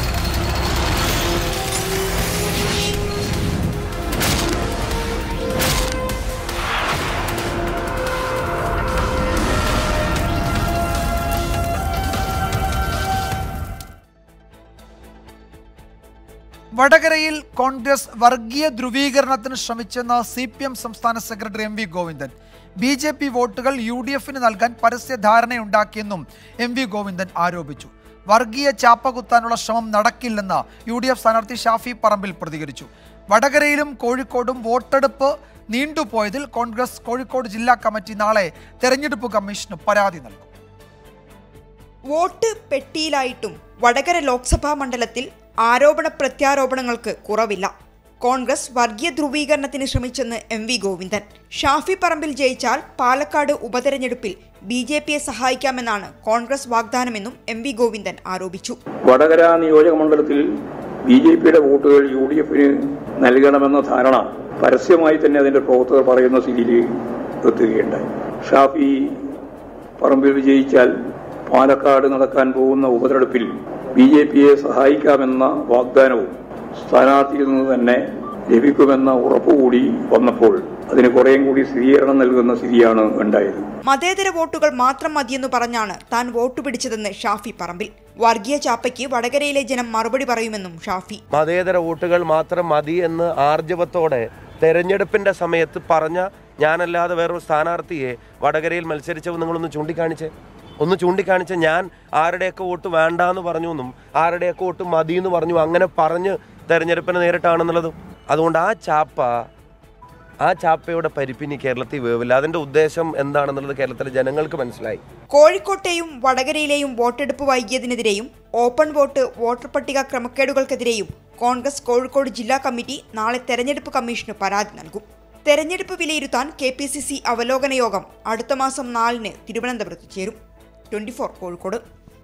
വടകരയിൽ കോൺഗ്രസ് വർഗീയ ധ്രുവീകരണത്തിന് ശ്രമിച്ചെന്ന് സി പി എം സംസ്ഥാന secretary M V Govindan B J P വോട്ടുകൾ യു ഡി എഫിന് നൽകാൻ പരസ്യ ധാരണയുണ്ടാക്കിയെന്നും എം വി ഗോവിന്ദൻ ആരോപിച്ചു വർഗീയ ചാപ്പ കുത്താനുള്ള ശ്രമം നടക്കില്ലെന്ന് യു ഡി എഫ് സ്ഥാനാർത്ഥി ഷാഫി പറമ്പിൽ പ്രതികരിച്ചു വടകരയിലും കോഴിക്കോടും വോട്ടെടുപ്പ് നീണ്ടുപോയതിൽ കോൺഗ്രസ് കോഴിക്കോട് ജില്ലാ കമ്മിറ്റി നാളെ തെരഞ്ഞെടുപ്പ് കമ്മീഷന് പരാതി നൽകും വോട്ട് പെട്ടിയിലായിട്ടും വടകര ലോക്സഭാ മണ്ഡലത്തിൽ ആരോപണ പ്രത്യാരോപണങ്ങൾക്ക് കുറവില്ല കോൺഗ്രസ് വർഗീയ ധ്രുവീകരണത്തിന് ശ്രമിച്ചെന്ന് എം വി ഗോവിന്ദൻ ഷാഫി പറമ്പിൽ ജയിച്ചാൽ പാലക്കാട് ഉപതെരഞ്ഞെടുപ്പിൽ ബി ജെ പിയെ സഹായിക്കാമെന്നാണ് കോൺഗ്രസ് വാഗ്ദാനമെന്നും എം വി ഗോവിന്ദൻ ആരോപിച്ചു വടകര നിയോജക മണ്ഡലത്തിൽ ബി ജെ പിയുടെ വോട്ടുകൾ യു ഡി എഫിന് നൽകണമെന്ന ധാരണ പരസ്യമായി തന്നെ അതിന്റെ പ്രവർത്തകർ പറയുന്ന സ്ഥിതിയിൽ എത്തുകയുണ്ടായി ഷാഫി പറമ്പിൽ വിജയിച്ചാൽ പാലക്കാട് നടക്കാൻ പോകുന്ന ഉപതെരഞ്ഞെടുപ്പിൽ ബി ജെ പിയെ സഹായിക്കാമെന്ന വാഗ്ദാനവും സ്ഥാനാർത്ഥിയിൽ നിന്ന് തന്നെ ലഭിക്കുമെന്ന ഉറപ്പുകൂടി വന്നപ്പോൾ അതിന് കുറേയും കൂടി സ്ഥിരീകരണം നൽകുന്ന സ്ഥിതിയാണ് ഉണ്ടായത് മതേതര വോട്ടുകൾ മാത്രം മതിയെന്നു പറഞ്ഞാണ് താൻ വോട്ട് പിടിച്ചതെന്ന് ഷാഫി പറമ്പിൽ വർഗീയ ചാപ്പയ്ക്ക് വടകരയിലെ ജനം മറുപടി പറയുമെന്നും ഷാഫി മതേതര വോട്ടുകൾ മാത്രം മതി എന്ന് ആർജവത്തോടെ തെരഞ്ഞെടുപ്പിന്റെ സമയത്ത് പറഞ്ഞ ഞാനല്ലാതെ വേറൊരു സ്ഥാനാർത്ഥിയെ വടകരയിൽ മത്സരിച്ചവ നിങ്ങളൊന്ന് ചൂണ്ടിക്കാണിച്ചേ ഒന്ന് ചൂണ്ടിക്കാണിച്ച ഞാൻ ആരുടെയൊക്കെ വോട്ട് വേണ്ട എന്ന് പറഞ്ഞു എന്നും ആരുടെയൊക്കെ വോട്ട് മതി എന്ന് പറഞ്ഞു അങ്ങനെ പറഞ്ഞ് തെരഞ്ഞെടുപ്പിനെ നേരിട്ടാണെന്നുള്ളതും അതുകൊണ്ട് ആ ചാപ്പ ആ ചാപ്പയുടെ പരിപ്പിനി കേരളത്തിൽ വേവില്ല അതിന്റെ ഉദ്ദേശം എന്താണെന്നുള്ളത് കേരളത്തിലെ ജനങ്ങൾക്ക് മനസ്സിലായി കോഴിക്കോട്ടെയും വടകരയിലെയും വോട്ടെടുപ്പ് വൈകിയതിനെതിരെയും ഓപ്പൺ വോട്ട് വോട്ടർ പട്ടിക ക്രമക്കേടുകൾക്കെതിരെയും കോൺഗ്രസ് കോഴിക്കോട് ജില്ലാ കമ്മിറ്റി നാളെ തെരഞ്ഞെടുപ്പ് കമ്മീഷന് പരാതി നൽകും തെരഞ്ഞെടുപ്പ് വിലയിരുത്താൻ കെ പി സി സി അവലോകന യോഗം അടുത്ത മാസം നാലിന് തിരുവനന്തപുരത്ത് ചേരും ട്വന്റി ഫോർ കോഴിക്കോട്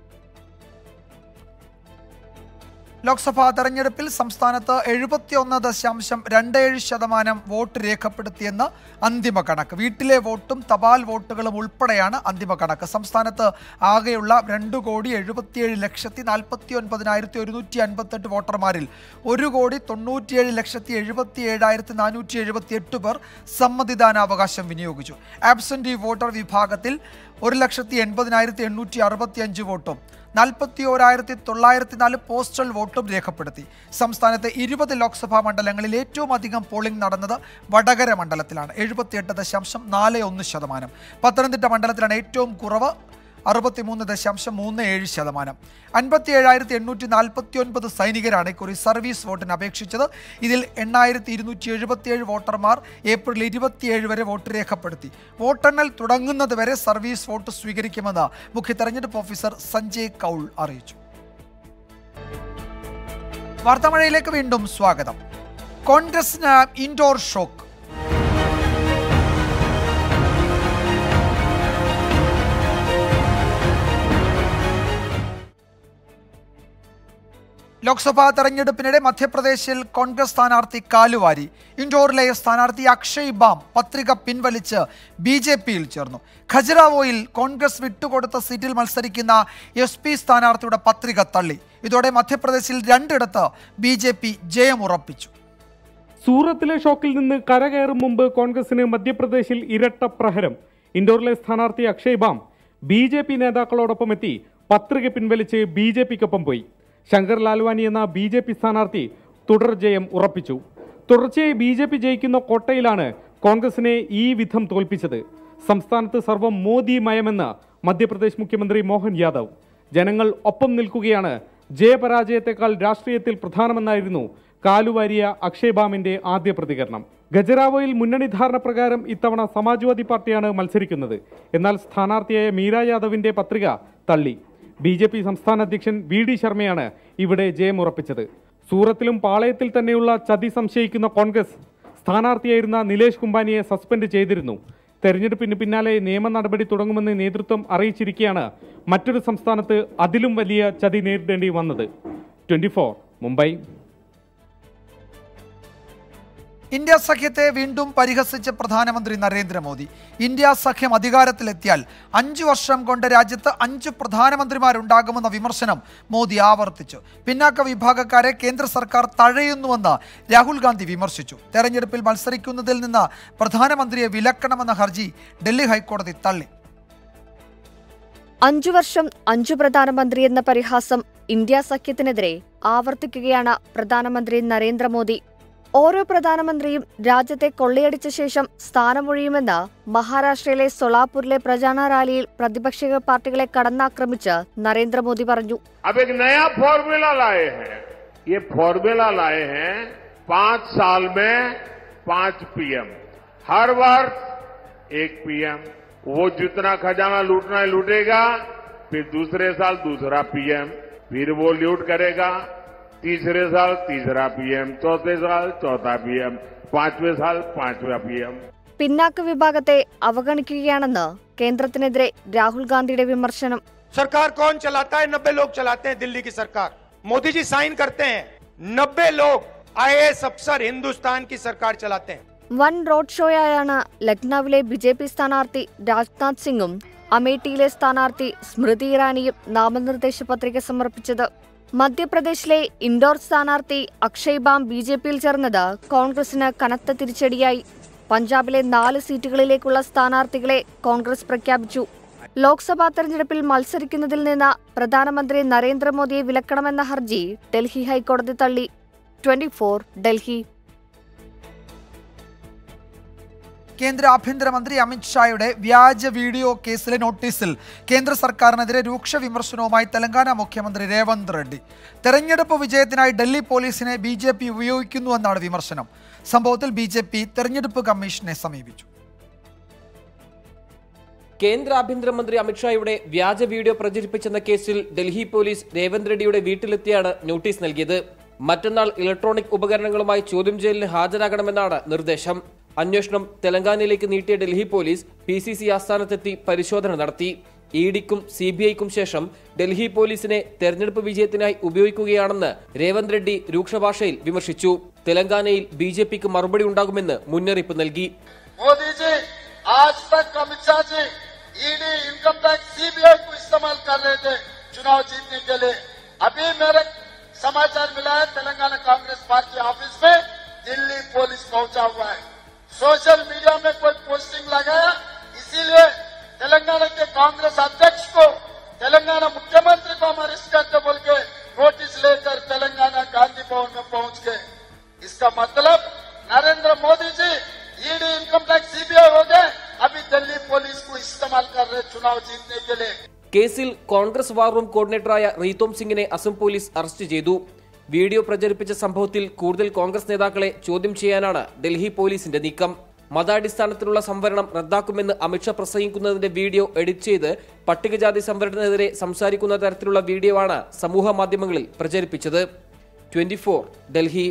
ലോക്സഭാ തെരഞ്ഞെടുപ്പിൽ സംസ്ഥാനത്ത് എഴുപത്തിയൊന്ന് ദശാംശം രണ്ട് ഏഴ് ശതമാനം വോട്ട് രേഖപ്പെടുത്തിയെന്ന് അന്തിമ കണക്ക് വീട്ടിലെ വോട്ടും തപാൽ വോട്ടുകളും ഉൾപ്പെടെയാണ് അന്തിമ കണക്ക് സംസ്ഥാനത്ത് ആകെയുള്ള രണ്ട് കോടി എഴുപത്തിയേഴ് ലക്ഷത്തി നാൽപ്പത്തി ഒൻപതിനായിരത്തി ഒരുന്നൂറ്റി അൻപത്തെട്ട് വോട്ടർമാരിൽ ഒരു കോടി തൊണ്ണൂറ്റിയേഴ് ലക്ഷത്തി എഴുപത്തി ഏഴായിരത്തി നാനൂറ്റി എഴുപത്തി എട്ട് പേർ സമ്മതിദാനാവകാശം വിനിയോഗിച്ചു ആബ്സെൻറ്റി വോട്ടർ വിഭാഗത്തിൽ ഒരു ലക്ഷത്തി എൺപതിനായിരത്തി എണ്ണൂറ്റി അറുപത്തി അഞ്ച് വോട്ടും നാൽപ്പത്തി ഓരായിരത്തി തൊള്ളായിരത്തി നാല് പോസ്റ്റൽ വോട്ടും രേഖപ്പെടുത്തി സംസ്ഥാനത്തെ ഇരുപത് ലോക്സഭാ മണ്ഡലങ്ങളിൽ ഏറ്റവും അധികം പോളിംഗ് നടന്നത് വടകര മണ്ഡലത്തിലാണ് എഴുപത്തിയെട്ട് ദശാംശം നാല് ഒന്ന് ശതമാനം പത്തനംതിട്ട മണ്ഡലത്തിലാണ് ഏറ്റവും കുറവ് അറുപത്തിമൂന്ന് ദശാംശം മൂന്ന് ഏഴ് ശതമാനം അൻപത്തി ഏഴായിരത്തി എണ്ണൂറ്റി നാൽപ്പത്തി ഒൻപത് സൈനികരാണ് ഇക്കുറി സർവീസ് വോട്ടിന് അപേക്ഷിച്ചത് ഇതിൽ എണ്ണായിരത്തി ഇരുന്നൂറ്റി എഴുപത്തിയേഴ് വോട്ടർമാർ ഏപ്രിൽ ഇരുപത്തിയേഴ് വരെ വോട്ട് രേഖപ്പെടുത്തി വോട്ടെണ്ണൽ തുടങ്ങുന്നത് വരെ സർവീസ് വോട്ട് സ്വീകരിക്കുമെന്ന് മുഖ്യ തെരഞ്ഞെടുപ്പ് ഓഫീസർ സഞ്ജയ് കൗൾ അറിയിച്ചു വാർത്താമഴയിലേക്ക് വീണ്ടും സ്വാഗതം കോൺഗ്രസിന് ഇൻഡോർ ഷോക്ക് ലോക്സഭാ തെരഞ്ഞെടുപ്പിനിടെ മധ്യപ്രദേശിൽ കോൺഗ്രസ് സ്ഥാനാർത്ഥി കാലുവാരി ഇൻഡോറിലെ സ്ഥാനാർത്ഥി അക്ഷയ് ബാം പത്രിക പിൻവലിച്ച് ബി ജെ പിയിൽ ചേർന്നു ഖജറാവോയിൽ കോൺഗ്രസ് വിട്ടുകൊടുത്ത സീറ്റിൽ മത്സരിക്കുന്ന എസ് പി സ്ഥാനാർത്ഥിയുടെ പത്രിക തള്ളി ഇതോടെ മധ്യപ്രദേശിൽ രണ്ടിടത്ത് ബി ജെ പി ജയമുറപ്പിച്ചു സൂറത്തിലെ ഷോക്കിൽ നിന്ന് കരകയറും മുമ്പ് കോൺഗ്രസിന് മധ്യപ്രദേശിൽ ഇരട്ട പ്രഹരം ഇൻഡോറിലെ സ്ഥാനാർത്ഥി Akshay Bam B J P നേതാക്കളോടൊപ്പം എത്തി പത്രിക പിൻവലിച്ച് ബി ജെ പിക്കൊപ്പം പോയി ശങ്കർ ലാൽവാനി എന്ന ബി ജെ പി സ്ഥാനാർത്ഥി തുടർ ജയം ഉറപ്പിച്ചു തുടർച്ചയായി ബി ജെ പി ജയിക്കുന്ന കോട്ടയിലാണ് കോൺഗ്രസിനെ ഈ വിധം തോൽപ്പിച്ചത് സംസ്ഥാനത്ത് സർവം മോദി മയമെന്ന് മധ്യപ്രദേശ് മുഖ്യമന്ത്രി മോഹൻ യാദവ് ജനങ്ങൾ ഒപ്പം നിൽക്കുകയാണ് ജയപരാജയത്തെക്കാൾ രാഷ്ട്രീയത്തിൽ പ്രധാനമെന്നായിരുന്നു കാലുവാരിയ അക്ഷയ് ബാമിന്റെ ആദ്യ പ്രതികരണം ഗജറാവോയിൽ മുന്നണി ധാരണ പ്രകാരം ഇത്തവണ സമാജ്വാദി പാർട്ടിയാണ് മത്സരിക്കുന്നത് എന്നാൽ സ്ഥാനാർത്ഥിയായ മീര യാദവിന്റെ പത്രിക തള്ളി ബി ജെ പി സംസ്ഥാന അധ്യക്ഷൻ വി ഡി ശർമ്മയാണ് ഇവിടെ ജയമുറപ്പിച്ചത് സൂറത്തിലും പാളയത്തിൽ തന്നെയുള്ള ചതി സംശയിക്കുന്ന കോൺഗ്രസ് സ്ഥാനാർത്ഥിയായിരുന്ന നിലേഷ് കുംബാനിയെ സസ്പെൻഡ് ചെയ്തിരുന്നു തെരഞ്ഞെടുപ്പിന് പിന്നാലെ നിയമ നടപടി തുടങ്ങുമെന്ന് നേതൃത്വം അറിയിച്ചിരിക്കെയാണ് മറ്റൊരു സംസ്ഥാനത്ത് അതിലും വലിയ ചതി നേരിടേണ്ടി വന്നത് ട്വന്റി മുംബൈ ഇന്ത്യ സഖ്യത്തെ വീണ്ടും പരിഹസിച്ച് പ്രധാനമന്ത്രി നരേന്ദ്രമോദി ഇന്ത്യ സഖ്യം അധികാരത്തിലെത്തിയാൽ അഞ്ചു വർഷം കൊണ്ട് രാജ്യത്ത് അഞ്ച് പ്രധാനമന്ത്രിമാരുണ്ടാകുമെന്ന വിമർശനം മോദി ആവർത്തിച്ചു പിന്നാക്ക വിഭാഗക്കാരെ കേന്ദ്ര സർക്കാർ തഴയുന്നുവെന്ന് രാഹുൽ ഗാന്ധി വിമർശിച്ചു തെരഞ്ഞെടുപ്പിൽ മത്സരിക്കുന്നതിൽ നിന്ന് പ്രധാനമന്ത്രിയെ വിലക്കണമെന്ന ഹർജി ഡൽഹി ഹൈക്കോടതി തള്ളി അഞ്ചു വർഷം അഞ്ചു പ്രധാനമന്ത്രി എന്ന പരിഹാസം ഇന്ത്യ സഖ്യത്തിനെതിരെ ആവർത്തിക്കുകയാണ് പ്രധാനമന്ത്രി നരേന്ദ്രമോദി ഓരോ പ്രധാനമന്ത്രിയും രാജ്യത്തെ കൊള്ളയടിച്ച ശേഷം സ്ഥാനമൊഴിയുമെന്ന് മഹാരാഷ്ട്രയിലെ സൊളാപൂരിലെ പ്രചാരണ റാലിയിൽ പ്രതിപക്ഷ പാർട്ടികളെ കടന്നാക്രമിച്ച് നരേന്ദ്രമോദി പറഞ്ഞു अब एक नया फॉर्मूला लाए हैं ये फॉर्मूला लाए हैं पांच साल में पांच पीएम हर वर्ष एक पीएम वो जितना खजाना लूटना है लूटेगा फिर दूसरे साल दूसरा पीएम फिर वो लूट करेगा तीसरे साल तीसरा पीएम चौथे साल चौथा पीएम पांचवें साल पांचवा पीएम പിന്നാക്ക വിഭാഗത്തെ അവഗണിക്കുകയാണെന്ന് കേന്ദ്രത്തിനെതിരെ രാഹുൽ ഗാന്ധിയുടെ വിമർശനം सरकार कौन चलाता है नब्बे लोग चलाते हैं दिल्ली की सरकार मोदी जी साइन करते हैं नब्बे लोग आईएएस अफसर हिंदुस्तान की सरकार चलाते हैं വൻ റോഡ് ഷോയായാണ് ലക്നൌവിലെ ബി ജെ പി സ്ഥാനാർത്ഥി രാജ്നാഥ് സിംഗും അമേഠിയിലെ സ്ഥാനാർത്ഥി സ്മൃതി ഇറാനിയും നാമനിർദ്ദേശ പത്രിക സമർപ്പിച്ചത് മധ്യപ്രദേശിലെ ഇൻഡോർ സ്ഥാനാർത്ഥി അക്ഷയ് ബാം ബി ജെ പിയിൽ ചേർന്നത് കോൺഗ്രസിന് കനത്ത തിരിച്ചടിയായി പഞ്ചാബിലെ നാല് സീറ്റുകളിലേക്കുള്ള സ്ഥാനാർത്ഥികളെ കോൺഗ്രസ് പ്രഖ്യാപിച്ചു ലോക്സഭാ തെരഞ്ഞെടുപ്പിൽ മത്സരിക്കുന്നതിൽ നിന്ന് പ്രധാനമന്ത്രി നരേന്ദ്രമോദിയെ വിലക്കണമെന്ന ഹർജി ഡൽഹി ഹൈക്കോടതി തള്ളി ട്വന്റി ഡൽഹി കേന്ദ്ര ആഭ്യന്തരമന്ത്രി അമിത്ഷായുടെ വ്യാജ വീഡിയോ കേസിലെ നോട്ടീസിൽ കേന്ദ്ര സർക്കാരിനെതിരെ രൂക്ഷ വിമർശനവുമായി തെലങ്കാന മുഖ്യമന്ത്രി രേവന്ത് റെഡ്ഡി തെരഞ്ഞെടുപ്പ് വിജയത്തിനായി ഡൽഹി പോലീസിനെ ബി ജെ പി ഉപയോഗിക്കുന്നുവെന്നാണ് വിമർശനം സംഭവത്തിൽ ബി ജെ പി തെരഞ്ഞെടുപ്പ് കമ്മീഷനെ സമീപിച്ചു കേന്ദ്ര ആഭ്യന്തരമന്ത്രി അമിത്ഷായുടെ വ്യാജ വീഡിയോ പ്രചരിപ്പിച്ചെന്ന കേസിൽ ഡൽഹി പോലീസ് രേവന്ത് റെഡ്ഡിയുടെ വീട്ടിലെത്തിയാണ് നോട്ടീസ് നൽകിയത് മറ്റന്നാൾ ഇലക്ട്രോണിക് ഉപകരണങ്ങളുമായി ചോദ്യം ചെയ്യലിന് ഹാജരാകണമെന്നാണ് നിർദ്ദേശം അന്വേഷണം തെലങ്കാനയിലേക്ക് നീട്ടിയ Delhi police P C C ആസ്ഥാനത്തെത്തി പരിശോധന നടത്തി ഇ ഡിക്കും സി ബി ഐക്കും ശേഷം ഡൽഹി പോലീസിനെ തെരഞ്ഞെടുപ്പ് വിജയത്തിനായി ഉപയോഗിക്കുകയാണെന്ന് രേവന്ത് റെഡ്ഡി രൂക്ഷഭാഷയിൽ വിമർശിച്ചു തെലങ്കാനയിൽ ബി ജെ പിക്ക് മറുപടി ഉണ്ടാകുമെന്ന് മുന്നറിയിപ്പ് നൽകി मोदी जी आज तक Amit Shah ji ED income tax CBI को इस्तेमाल कर रहे थे चुनाव जीतने के लिए अभी मेरे समाचार मिला है तेलंगाना कांग्रेस पार्टी ऑफिस में दिल्ली पुलिस पहुंचा हुआ है सोशल मीडिया में कोई पोस्टिंग लगाया इसीलिए तेलंगाना के कांग्रेस अध्यक्ष को तेलंगाना मुख्यमंत्री को हम अरेस्ट करते बोल के नोटिस लेकर तेलंगाना गांधी भवन में पहुंच गए इसका मतलब Narendra Modi ji ED income tax CBI हो गए अभी दिल्ली पुलिस को इस्तेमाल कर रहे चुनाव जीतने के लिए കേസിൽ കോൺഗ്രസ് വാർ റൂം കോർഡിനേറ്ററായ റീതോം സിംഗിനെ അസം പോലീസ് അറസ്റ്റ് ചെയ്തു വീഡിയോ പ്രചരിപ്പിച്ച സംഭവത്തിൽ കൂടുതൽ കോൺഗ്രസ് നേതാക്കളെ ചോദ്യം ചെയ്യാനാണ് ഡൽഹി പോലീസിന്റെ നീക്കം മതാടിസ്ഥാനത്തിലുള്ള സംവരണം റദ്ദാക്കുമെന്ന് അമിത്ഷാ പ്രസംഗിക്കുന്നതിന്റെ വീഡിയോ എഡിറ്റ് ചെയ്ത് പട്ടികജാതി സംവരണത്തിനെതിരെ സംസാരിക്കുന്ന തരത്തിലുള്ള വീഡിയോ ആണ് സമൂഹ മാധ്യമങ്ങളിൽ പ്രചരിപ്പിച്ചത് ട്വന്റി ഡൽഹി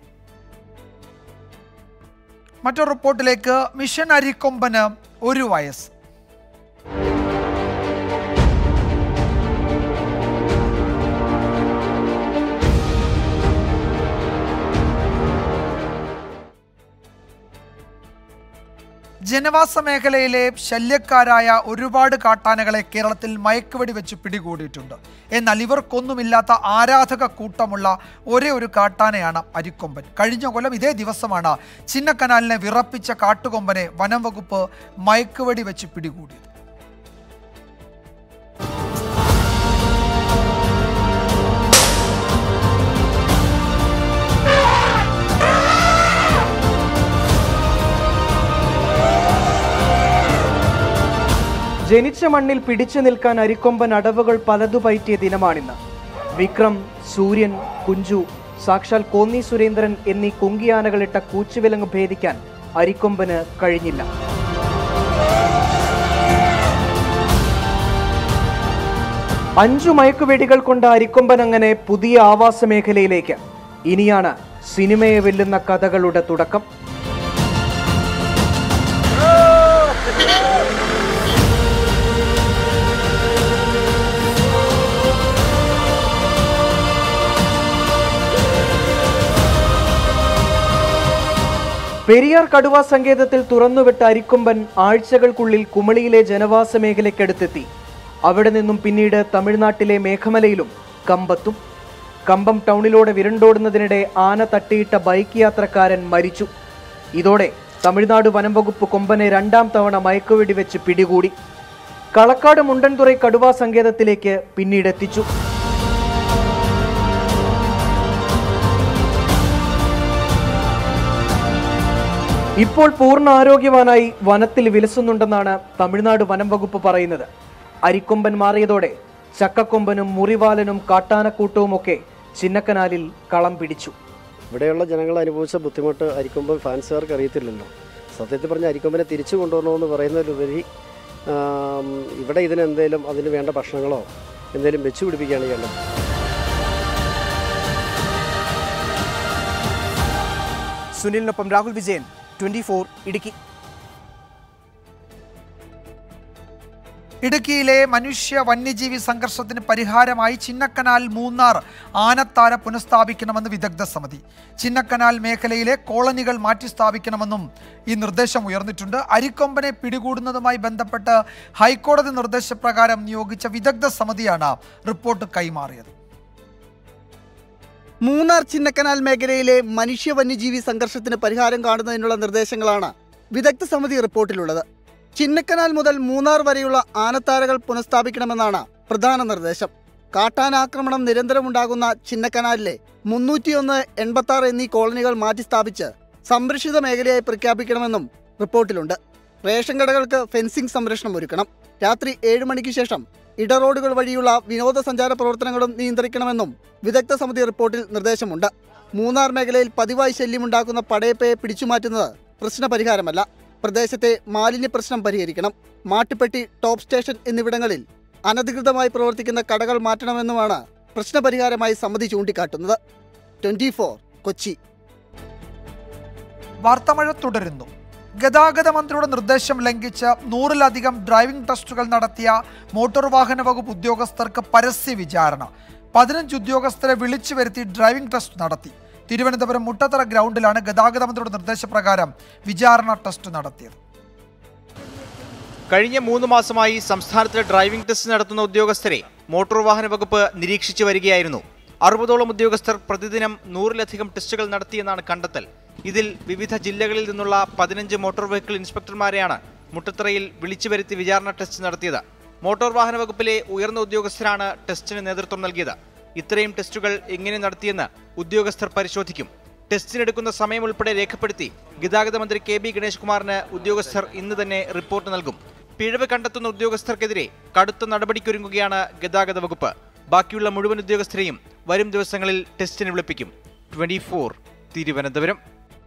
മറ്റൊരു റിപ്പോർട്ടിലേക്ക് മിഷൻ അരിക്കൊമ്പന് ഒരു വയസ്സ് ജനവാസ മേഖലയിലെ ശല്യക്കാരായ ഒരുപാട് കാട്ടാനകളെ കേരളത്തിൽ മയക്കുവെടി വെച്ച് പിടികൂടിയിട്ടുണ്ട് എന്നാൽ ഇവർക്കൊന്നുമില്ലാത്ത ആരാധക കൂട്ടമുള്ള ഒരേ ഒരു കാട്ടാനയാണ് അരിക്കൊമ്പൻ കഴിഞ്ഞ കൊല്ലം ഇതേ ദിവസമാണ് ചിന്നക്കനാലിനെ വിറപ്പിച്ച കാട്ടുകൊമ്പനെ വനം വകുപ്പ് മയക്കുവെടി വെച്ച് പിടികൂടിയത് ജനിച്ച മണ്ണിൽ പിടിച്ചു നിൽക്കാൻ അരിക്കൊമ്പൻ അടവുകൾ പലതു പയറ്റിയ ദിനമാണിന്ന് വിക്രം സൂര്യൻ കുഞ്ചു സാക്ഷാൽ കോന്നി സുരേന്ദ്രൻ എന്നീ കുങ്കിയാനകളിട്ട കൂച്ചുവിലങ്ങ് ഭേദിക്കാൻ അരിക്കൊമ്പന് കഴിഞ്ഞില്ല അഞ്ചു മയക്കുവെടികൾ കൊണ്ട് അരിക്കൊമ്പൻ അങ്ങനെ പുതിയ ആവാസ മേഖലയിലേക്ക് ഇനിയാണ് സിനിമയെ വെല്ലുന്ന കഥകളുടെ തുടക്കം പെരിയാർ കടുവ സങ്കേതത്തിൽ തുറന്നുവിട്ട അരിക്കൊമ്പൻ ആഴ്ചകൾക്കുള്ളിൽ കുമളിയിലെ ജനവാസ മേഖലയ്ക്കടുത്തെത്തി അവിടെ നിന്നും പിന്നീട് തമിഴ്നാട്ടിലെ മേഘമലയിലും കമ്പത്തും കമ്പം ടൗണിലൂടെ വിരണ്ടോടുന്നതിനിടെ ആന തട്ടിയിട്ട ബൈക്ക് യാത്രക്കാരൻ മരിച്ചു ഇതോടെ തമിഴ്നാട് വനം വകുപ്പ് കൊമ്പനെ രണ്ടാം തവണ മയക്കുവെടി വെച്ച് പിടികൂടി കളക്കാട് മുണ്ടൻതുറൈ കടുവാ സങ്കേതത്തിലേക്ക് പിന്നീട് എത്തിച്ചു ഇപ്പോൾ പൂർണ്ണ ആരോഗ്യവാനായി വനത്തിൽ വിലസുന്നുണ്ടെന്നാണ് തമിഴ്നാട് വനം വകുപ്പ് പറയുന്നത് അരിക്കൊമ്പൻ മാറിയതോടെ ചക്കക്കൊമ്പനും മുറിവാലനും കാട്ടാനക്കൂട്ടവുമൊക്കെ ചിന്നക്കനാലിൽ കളം പിടിച്ചു ഇവിടെയുള്ള ജനങ്ങൾ അനുഭവിച്ച ബുദ്ധിമുട്ട് അരിക്കൊമ്പൻ ഫാൻസുകാർക്ക് അറിയത്തില്ലല്ലോ സത്യത്തിൽ പറഞ്ഞ അരിക്കൊമ്പനെ തിരിച്ചു കൊണ്ടുവരണമെന്ന് പറയുന്നതിലുപരി ആം, ഇവിടെ ഇതിന് എന്തെങ്കിലും അതിന് വേണ്ട ഭക്ഷണങ്ങളോ എന്തെങ്കിലും വെച്ചു പിടിപ്പിക്കുകയാണ് ചെയ്യേണ്ടത് സുനിലിനൊപ്പം രാഹുൽ വിജയൻ ട്വന്റി ഫോർ ഇടുക്കി ഇടുക്കിയിലെ മനുഷ്യ വന്യജീവി സംഘർഷത്തിന് പരിഹാരമായി ചിന്നക്കനാൽ മൂന്നാർ ആനത്താര പുനഃസ്ഥാപിക്കണമെന്ന് വിദഗ്ധ സമിതി ചിന്നക്കനാൽ മേഖലയിലെ കോളനികൾ മാറ്റിസ്ഥാപിക്കണമെന്നും ഈ നിർദ്ദേശം ഉയർന്നിട്ടുണ്ട് അരിക്കൊമ്പനെ പിടികൂടുന്നതുമായി ബന്ധപ്പെട്ട് ഹൈക്കോടതി നിർദ്ദേശപ്രകാരം നിയോഗിച്ച വിദഗ്ധ സമിതിയാണ് റിപ്പോർട്ട് കൈമാറിയത് മൂന്നാർ ചിന്നക്കനാൽ മേഖലയിലെ മനുഷ്യ വന്യജീവി സംഘർഷത്തിന് പരിഹാരം കാണുന്നതിനുള്ള നിർദ്ദേശങ്ങളാണ് വിദഗ്ധ സമിതി റിപ്പോർട്ടിലുള്ളത് ചിന്നക്കനാൽ മുതൽ മൂന്നാർ വരെയുള്ള ആനത്താരകൾ പുനഃസ്ഥാപിക്കണമെന്നാണ് പ്രധാന നിർദ്ദേശം കാട്ടാനാക്രമണം നിരന്തരമുണ്ടാകുന്ന ചിന്നക്കനാലിലെ മുന്നൂറ്റിയൊന്ന് എൺപത്തി ആറ് എന്നീ കോളനികൾ മാറ്റിസ്ഥാപിച്ച് സംരക്ഷിത മേഖലയായി പ്രഖ്യാപിക്കണമെന്നും റിപ്പോർട്ടിലുണ്ട് റേഷൻ കടകൾക്ക് ഫെൻസിംഗ് സംരക്ഷണം ഒരുക്കണം രാത്രി ഏഴ് മണിക്ക് ശേഷം ഇടറോഡുകൾ വഴിയുള്ള വിനോദസഞ്ചാര പ്രവർത്തനങ്ങളും നിയന്ത്രിക്കണമെന്നും വിദഗ്ധ സമിതി റിപ്പോർട്ടിൽ നിർദ്ദേശമുണ്ട് മൂന്നാർ മേഖലയിൽ പതിവായി ശല്യമുണ്ടാക്കുന്ന പടയപ്പയെ പിടിച്ചുമാറ്റുന്നത് പ്രശ്നപരിഹാരമല്ല പ്രദേശത്തെ മാലിന്യ പ്രശ്നം പരിഹരിക്കണം മാട്ടുപ്പെട്ടി ടോപ്പ് സ്റ്റേഷൻ എന്നിവിടങ്ങളിൽ അനധികൃതമായി പ്രവർത്തിക്കുന്ന കടകൾ മാറ്റണമെന്നുമാണ് പ്രശ്നപരിഹാരമായി സമിതി ചൂണ്ടിക്കാട്ടുന്നത് ട്വന്റി കൊച്ചി വാർത്തമഴ തുടരുന്നു ഗതാഗത മന്ത്രിയുടെ നിർദ്ദേശം ലംഘിച്ച് നൂറിലധികം ഡ്രൈവിംഗ് ടെസ്റ്റുകൾ നടത്തിയ മോട്ടോർ വാഹന വകുപ്പ് ഉദ്യോഗസ്ഥർക്ക് പരസ്യ വിചാരണ പതിനഞ്ച് ഉദ്യോഗസ്ഥരെ വിളിച്ചു വരുത്തി ഡ്രൈവിംഗ് ടെസ്റ്റ് നടത്തി തിരുവനന്തപുരം മുട്ടത്തറ ഗ്രൗണ്ടിലാണ് ഗതാഗത മന്ത്രിയുടെ നിർദ്ദേശപ്രകാരം വിചാരണ ടെസ്റ്റ് നടത്തിയത് കഴിഞ്ഞ മൂന്ന് മാസമായി സംസ്ഥാനത്ത് ഡ്രൈവിംഗ് ടെസ്റ്റ് നടത്തുന്ന ഉദ്യോഗസ്ഥരെ മോട്ടോർ വാഹന വകുപ്പ് നിരീക്ഷിച്ചു വരികയായിരുന്നു അറുപതോളം ഉദ്യോഗസ്ഥർ പ്രതിദിനം നൂറിലധികം ടെസ്റ്റുകൾ നടത്തിയെന്നാണ് കണ്ടെത്തൽ ഇതിൽ വിവിധ ജില്ലകളിൽ നിന്നുള്ള പതിനഞ്ച് മോട്ടോർ വെഹിക്കിൾ ഇൻസ്പെക്ടർമാരെയാണ് മുട്ടത്തറയിൽ വിളിച്ചു വരുത്തി വിചാരണ ടെസ്റ്റ് നടത്തിയത് മോട്ടോർ വാഹന വകുപ്പിലെ ഉയർന്ന ഉദ്യോഗസ്ഥരാണ് ടെസ്റ്റിന് നേതൃത്വം നൽകിയത് ഇത്രയും ടെസ്റ്റുകൾ എങ്ങനെ നടത്തിയെന്ന് ഉദ്യോഗസ്ഥർ പരിശോധിക്കും ടെസ്റ്റിനെടുക്കുന്ന സമയം ഉൾപ്പെടെ രേഖപ്പെടുത്തി ഗതാഗത മന്ത്രി കെ ബി ഗണേഷ് കുമാറിന് ഉദ്യോഗസ്ഥർ ഇന്ന് തന്നെ റിപ്പോർട്ട് നൽകും പിഴവ് കണ്ടെത്തുന്ന ഉദ്യോഗസ്ഥർക്കെതിരെ കടുത്ത നടപടിക്കൊരുങ്ങുകയാണ് ഗതാഗത വകുപ്പ് ബാക്കിയുള്ള മുഴുവൻ ഉദ്യോഗസ്ഥരെയും വരും ദിവസങ്ങളിൽ ടെസ്റ്റിന് വിളിപ്പിക്കും ട്വന്റി തിരുവനന്തപുരം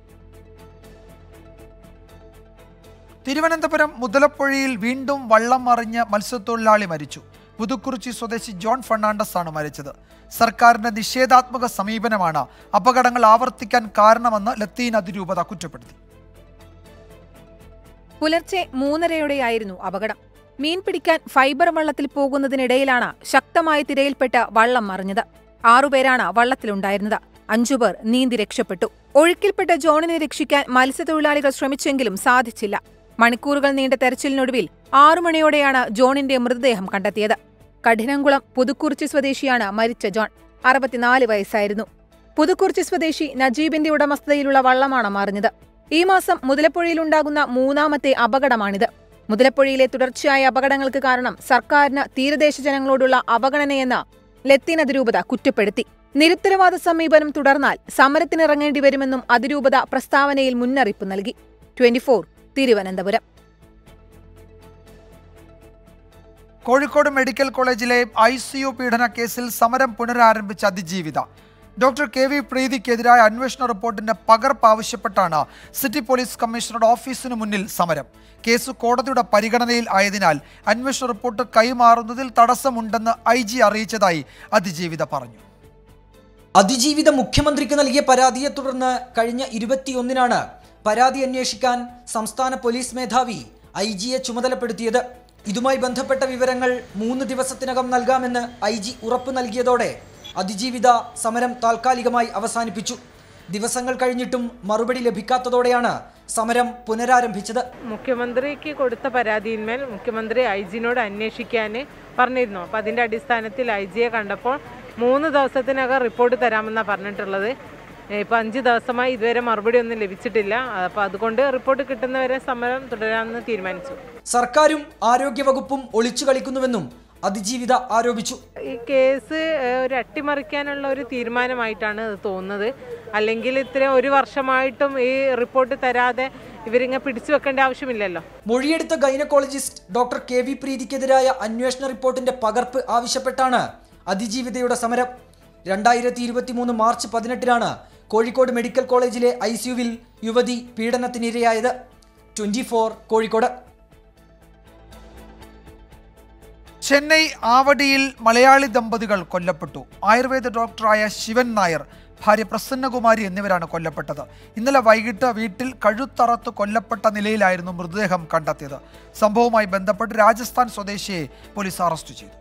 തിരുവനന്തപുരം മുതലപ്പുഴയിൽ വീണ്ടും വള്ളം മറിഞ്ഞ് മത്സ്യത്തൊഴിലാളി മരിച്ചു പുതുക്കുറിച്ചി സ്വദേശി ജോൺ ഫെർണാണ്ടസ് ആണ് മരിച്ചത് സർക്കാരിന്റെ നിഷേധാത്മക സമീപനമാണ് അപകടങ്ങൾ ആവർത്തിക്കാൻ കാരണമെന്ന് ലത്തീൻ അതിരൂപത കുറ്റപ്പെടുത്തി പുലർച്ചെ മൂന്നരയോടെയായിരുന്നു അപകടം മീൻ പിടിക്കാൻ ഫൈബർ വള്ളത്തിൽ പോകുന്നതിനിടയിലാണ് ശക്തമായ തിരയിൽപ്പെട്ട് വള്ളം മറിഞ്ഞത് ആറുപേരാണ് വള്ളത്തിലുണ്ടായിരുന്നത് അഞ്ചുപേർ നീന്തി രക്ഷപ്പെട്ടു ഒഴുക്കിൽപ്പെട്ട ജോണിനെ രക്ഷിക്കാൻ മത്സ്യത്തൊഴിലാളികൾ ശ്രമിച്ചെങ്കിലും സാധിച്ചില്ല മണിക്കൂറുകൾ നീണ്ട തെരച്ചിലിനൊടുവിൽ ആറു മണിയോടെയാണ് ജോണിന്റെ മൃതദേഹം കണ്ടെത്തിയത് കഠിനംകുളം പുതുക്കുറിച്ചി സ്വദേശിയാണ് മരിച്ച ജോൺ അറുപത്തിനാല് വയസ്സായിരുന്നു പുതുക്കുറിച്ചി സ്വദേശി നജീബിന്റെ ഉടമസ്ഥതയിലുള്ള വള്ളമാണ് മറിഞ്ഞത് ഈ മാസം മുതലപ്പുഴയിലുണ്ടാകുന്ന മൂന്നാമത്തെ അപകടമാണിത് മുതലപ്പുഴയിലെ തുടർച്ചയായ അപകടങ്ങൾക്ക് കാരണം സർക്കാരിന് തീരദേശ ജനങ്ങളോടുള്ള അവഗണനയെന്ന് ലത്തീൻ അതിരൂപത കുറ്റപ്പെടുത്തി നിരുത്തരവാദ സമീപനം തുടർന്നാൽ സമരത്തിനിറങ്ങേണ്ടി വരുമെന്നും അതിരൂപത പ്രസ്താവനയിൽ മുന്നറിയിപ്പ് നൽകി ട്വന്റിഫോർ തിരുവനന്തപുരം കോഴിക്കോട് മെഡിക്കൽ കോളേജിലെ ഐ സി യു പീഡന കേസിൽ സമരം പുനരാരംഭിച്ച അതിജീവിത ഡോക്ടർ കെ വി പ്രീതിക്കെതിരായ അന്വേഷണ റിപ്പോർട്ടിന്റെ പകർപ്പ് ആവശ്യപ്പെട്ടാണ് സിറ്റി പോലീസ് കമ്മീഷണറുടെ ഓഫീസിന് മുന്നിൽ സമരം കേസ് കോടതിയുടെ പരിഗണനയിൽ ആയതിനാൽ അന്വേഷണ റിപ്പോർട്ട് കൈമാറുന്നതിൽ തടസ്സമുണ്ടെന്ന് ഐ ജി അറിയിച്ചതായി അതിജീവിത പറഞ്ഞു അതിജീവിത മുഖ്യമന്ത്രിക്ക് നൽകിയ പരാതിയെ തുടർന്ന് കഴിഞ്ഞ ഇരുപത്തിയൊന്നിനാണ് പരാതി അന്വേഷിക്കാൻ സംസ്ഥാന പോലീസ് മേധാവി ഐ ജിയെ ചുമതലപ്പെടുത്തിയത് ഇതുമായി ബന്ധപ്പെട്ട വിവരങ്ങൾ മൂന്ന് ദിവസത്തിനകം നൽകാമെന്ന് ഐ ജി ഉറപ്പ് നൽകിയതോടെ അതിജീവിത സമരം താൽക്കാലികമായി അവസാനിപ്പിച്ചു ദിവസങ്ങൾ കഴിഞ്ഞിട്ടും മറുപടി ലഭിക്കാത്തതോടെയാണ് സമരം പുനരാരംഭിച്ചത് മുഖ്യമന്ത്രിക്ക് കൊടുത്ത പരാതിയിന്മേൽ മുഖ്യമന്ത്രി ഐ ജിനോട് അന്വേഷിക്കാൻ പറഞ്ഞിരുന്നു അപ്പോൾ അതിൻ്റെ അടിസ്ഥാനത്തിൽ ഐ ജിയെ കണ്ടപ്പോൾ മൂന്ന് ദിവസത്തിനകം റിപ്പോർട്ട് തരാമെന്നാണ് പറഞ്ഞിട്ടുള്ളത് ഇപ്പോൾ അഞ്ച് ദിവസമായി ഇതുവരെ മറുപടി ഒന്നും ലഭിച്ചിട്ടില്ല അപ്പോൾ അതുകൊണ്ട് റിപ്പോർട്ട് കിട്ടുന്നവരെ സമരം തുടരാമെന്ന് തീരുമാനിച്ചു സർക്കാരും ആരോഗ്യവകുപ്പും ഒളിച്ചു കളിക്കുന്നുവെന്നും അതിജീവിത ആരോപിച്ചു ഈ കേസ് ഏഹ്, ഒരു അട്ടിമറിക്കാനുള്ള ഒരു തീരുമാനമായിട്ടാണ് ഇത് തോന്നുന്നത് അല്ലെങ്കിൽ ഇത്ര ഒരു വർഷമായിട്ടും ഈ റിപ്പോർട്ട് തരാതെ ഇവരിങ്ങനെ പിടിച്ചു വെക്കേണ്ട ആവശ്യമില്ലല്ലോ മൊഴിയെടുത്ത ഗൈനക്കോളജിസ്റ്റ് ഡോക്ടർ കെ വി പ്രീതിക്കെതിരായ അന്വേഷണ റിപ്പോർട്ടിന്റെ പകർപ്പ് ആവശ്യപ്പെട്ടാണ് അതിജീവിതയുടെ സമരം രണ്ടായിരത്തി ഇരുപത്തി മൂന്ന് മാർച്ച് പതിനെട്ടിനാണ് കോഴിക്കോട് മെഡിക്കൽ കോളേജിലെ ഐ സിയുവിൽ യുവതി പീഡനത്തിനിരയായത് ട്വന്റി ഫോർ കോഴിക്കോട് ചെന്നൈ ആവടിയിൽ മലയാളി ദമ്പതികൾ കൊല്ലപ്പെട്ടു ആയുർവേദ ഡോക്ടറായ ശിവൻ നായർ ഭാര്യ പ്രസന്നകുമാരി എന്നിവരാണ് കൊല്ലപ്പെട്ടത് ഇന്നലെ വൈകിട്ട് വീട്ടിൽ കഴുത്തറത്ത് കൊല്ലപ്പെട്ട നിലയിലായിരുന്നു മൃതദേഹം കണ്ടെത്തിയത് സംഭവവുമായി ബന്ധപ്പെട്ട് രാജസ്ഥാൻ സ്വദേശിയെ പോലീസ് അറസ്റ്റ് ചെയ്തു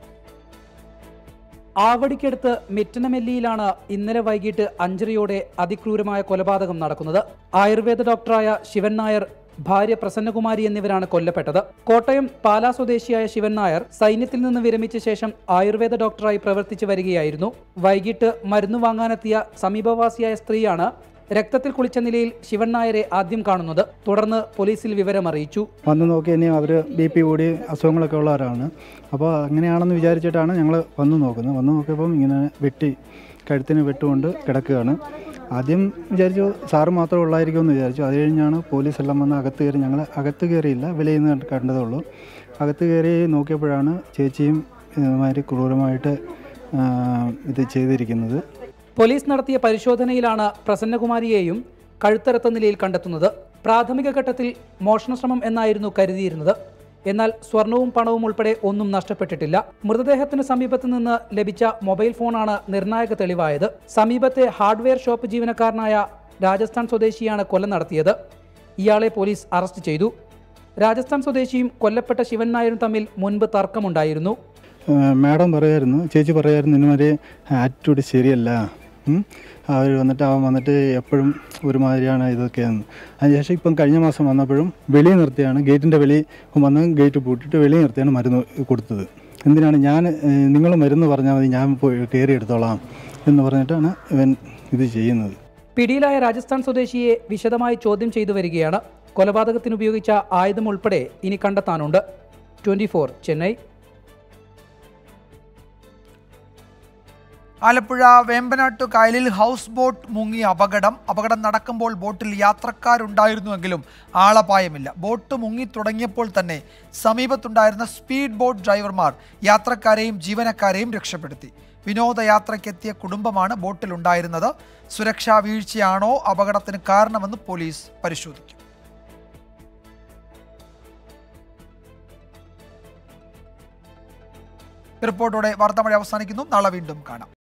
ആവടിക്കടുത്ത് മിറ്റനമെല്ലിയിലാണ് ഇന്നലെ വൈകിട്ട് അഞ്ചരയോടെ അതിക്രൂരമായ കൊലപാതകം നടക്കുന്നത് ആയുർവേദ ഡോക്ടറായ ശിവൻ നായർ ഭാര്യ പ്രസന്നകുമാരി എന്നിവരാണ് കൊല്ലപ്പെട്ടത് കോട്ടയം പാലാ സ്വദേശിയായ ശിവൻ നായർ സൈന്യത്തിൽ നിന്ന് വിരമിച്ച ശേഷം ആയുർവേദ ഡോക്ടറായി പ്രവർത്തിച്ചു വരികയായിരുന്നു വൈകിട്ട് മരുന്ന് വാങ്ങാനെത്തിയ സമീപവാസിയായ സ്ത്രീയാണ് രക്തത്തിൽ കുളിച്ച നിലയിൽ ശിവൻ നായരെ ആദ്യം കാണുന്നത് തുടർന്ന് പോലീസിൽ വിവരമറിയിച്ചു വന്ന് നോക്കി ഇനി അവർ ബി പി കൂടി അസുഖങ്ങളൊക്കെ ഉള്ളവരാണ് അപ്പോൾ അങ്ങനെയാണെന്ന് വിചാരിച്ചിട്ടാണ് ഞങ്ങൾ വന്ന് നോക്കുന്നത് വന്ന് നോക്കിയപ്പം ഇങ്ങനെ വെട്ടി കഴുത്തിന് വെട്ടുകൊണ്ട് കിടക്കുകയാണ് ആദ്യം വിചാരിച്ചു സാറ് മാത്രമേ ഉള്ളായിരിക്കും എന്ന് വിചാരിച്ചു അത് കഴിഞ്ഞാണ് പോലീസ് എല്ലാം വന്ന് അകത്ത് കയറി ഞങ്ങൾ അകത്ത് കയറിയില്ല വെളിയിൽ നിന്ന് കണ്ടതേ ഉള്ളൂ അകത്ത് കയറി നോക്കിയപ്പോഴാണ് ചേച്ചിയും ഇതുമാതിരി ക്രൂരമായിട്ട് ആ, ഇത് ചെയ്തിരിക്കുന്നത് പോലീസ് നടത്തിയ പരിശോധനയിലാണ് പ്രസന്നകുമാരിയെയും കഴുത്തറത്ത നിലയിൽ കണ്ടെത്തുന്നത് പ്രാഥമിക ഘട്ടത്തിൽ മോഷണശ്രമം എന്നായിരുന്നു കരുതിയിരുന്നത് എന്നാൽ സ്വർണവും പണവും ഉൾപ്പെടെ ഒന്നും നഷ്ടപ്പെട്ടിട്ടില്ല മൃതദേഹത്തിന് സമീപത്ത് നിന്ന് ലഭിച്ച മൊബൈൽ ഫോണാണ് നിർണായക തെളിവായത് സമീപത്തെ ഹാർഡ്വെയർ ഷോപ്പ് ജീവനക്കാരനായ രാജസ്ഥാൻ സ്വദേശിയാണ് കൊല നടത്തിയത് ഇയാളെ പോലീസ് അറസ്റ്റ് ചെയ്തു രാജസ്ഥാൻ സ്വദേശിയും കൊല്ലപ്പെട്ട ശിവൻ നായരും തമ്മിൽ മുൻപ് തർക്കമുണ്ടായിരുന്നു ആ, മാഡം പറയായിരുന്നു ചേച്ചി പറയായിരുന്നു ഇന്നുമാതിരി ആറ്റിറ്റ്യൂഡ് ശരിയല്ല അവർ വന്നിട്ട് അവൻ വന്നിട്ട് എപ്പോഴും ഒരുമാതിരിയാണ് ഇതൊക്കെയെന്ന് അതിനുശേഷം ഇപ്പം കഴിഞ്ഞ മാസം വന്നപ്പോഴും വെളിയിൽ നിർത്തിയാണ് ഗേറ്റിൻ്റെ വെളി വന്ന് ഗേറ്റ് പൂട്ടിയിട്ട് വെളിയിൽ നിർത്തിയാണ് മരുന്ന് കൊടുത്തത് എന്തിനാണ് ഞാൻ നിങ്ങൾ മരുന്ന് പറഞ്ഞാൽ മതി ഞാൻ പോയി കയറി എടുത്തോളാം എന്ന് പറഞ്ഞിട്ടാണ് ഇവൻ ഇത് ചെയ്യുന്നത് പിടിയിലായ രാജസ്ഥാൻ സ്വദേശിയെ വിശദമായി ചോദ്യം ചെയ്തു വരികയാണ് കൊലപാതകത്തിന് ഉപയോഗിച്ച ആയുധം ഉൾപ്പെടെ ഇനി കണ്ടെത്താനുണ്ട് ട്വന്റി ചെന്നൈ ആലപ്പുഴ വേമ്പനാട്ടു കായലിൽ ഹൗസ് ബോട്ട് മുങ്ങിയ അപകടം അപകടം നടക്കുമ്പോൾ ബോട്ടിൽ യാത്രക്കാരുണ്ടായിരുന്നുവെങ്കിലും ആളപായമില്ല ബോട്ട് മുങ്ങി തുടങ്ങിയപ്പോൾ തന്നെ സമീപത്തുണ്ടായിരുന്ന സ്പീഡ് ബോട്ട് ഡ്രൈവർമാർ യാത്രക്കാരെയും ജീവനക്കാരെയും രക്ഷപ്പെടുത്തി വിനോദയാത്രയ്ക്കെത്തിയ കുടുംബമാണ് ബോട്ടിലുണ്ടായിരുന്നത് സുരക്ഷാ വീഴ്ചയാണോ അപകടത്തിന് കാരണമെന്ന് പോലീസ് പരിശോധിക്കും റിപ്പോർട്ടോടെ വാർത്താമഴ അവസാനിക്കുന്നു നാളെ വീണ്ടും കാണാം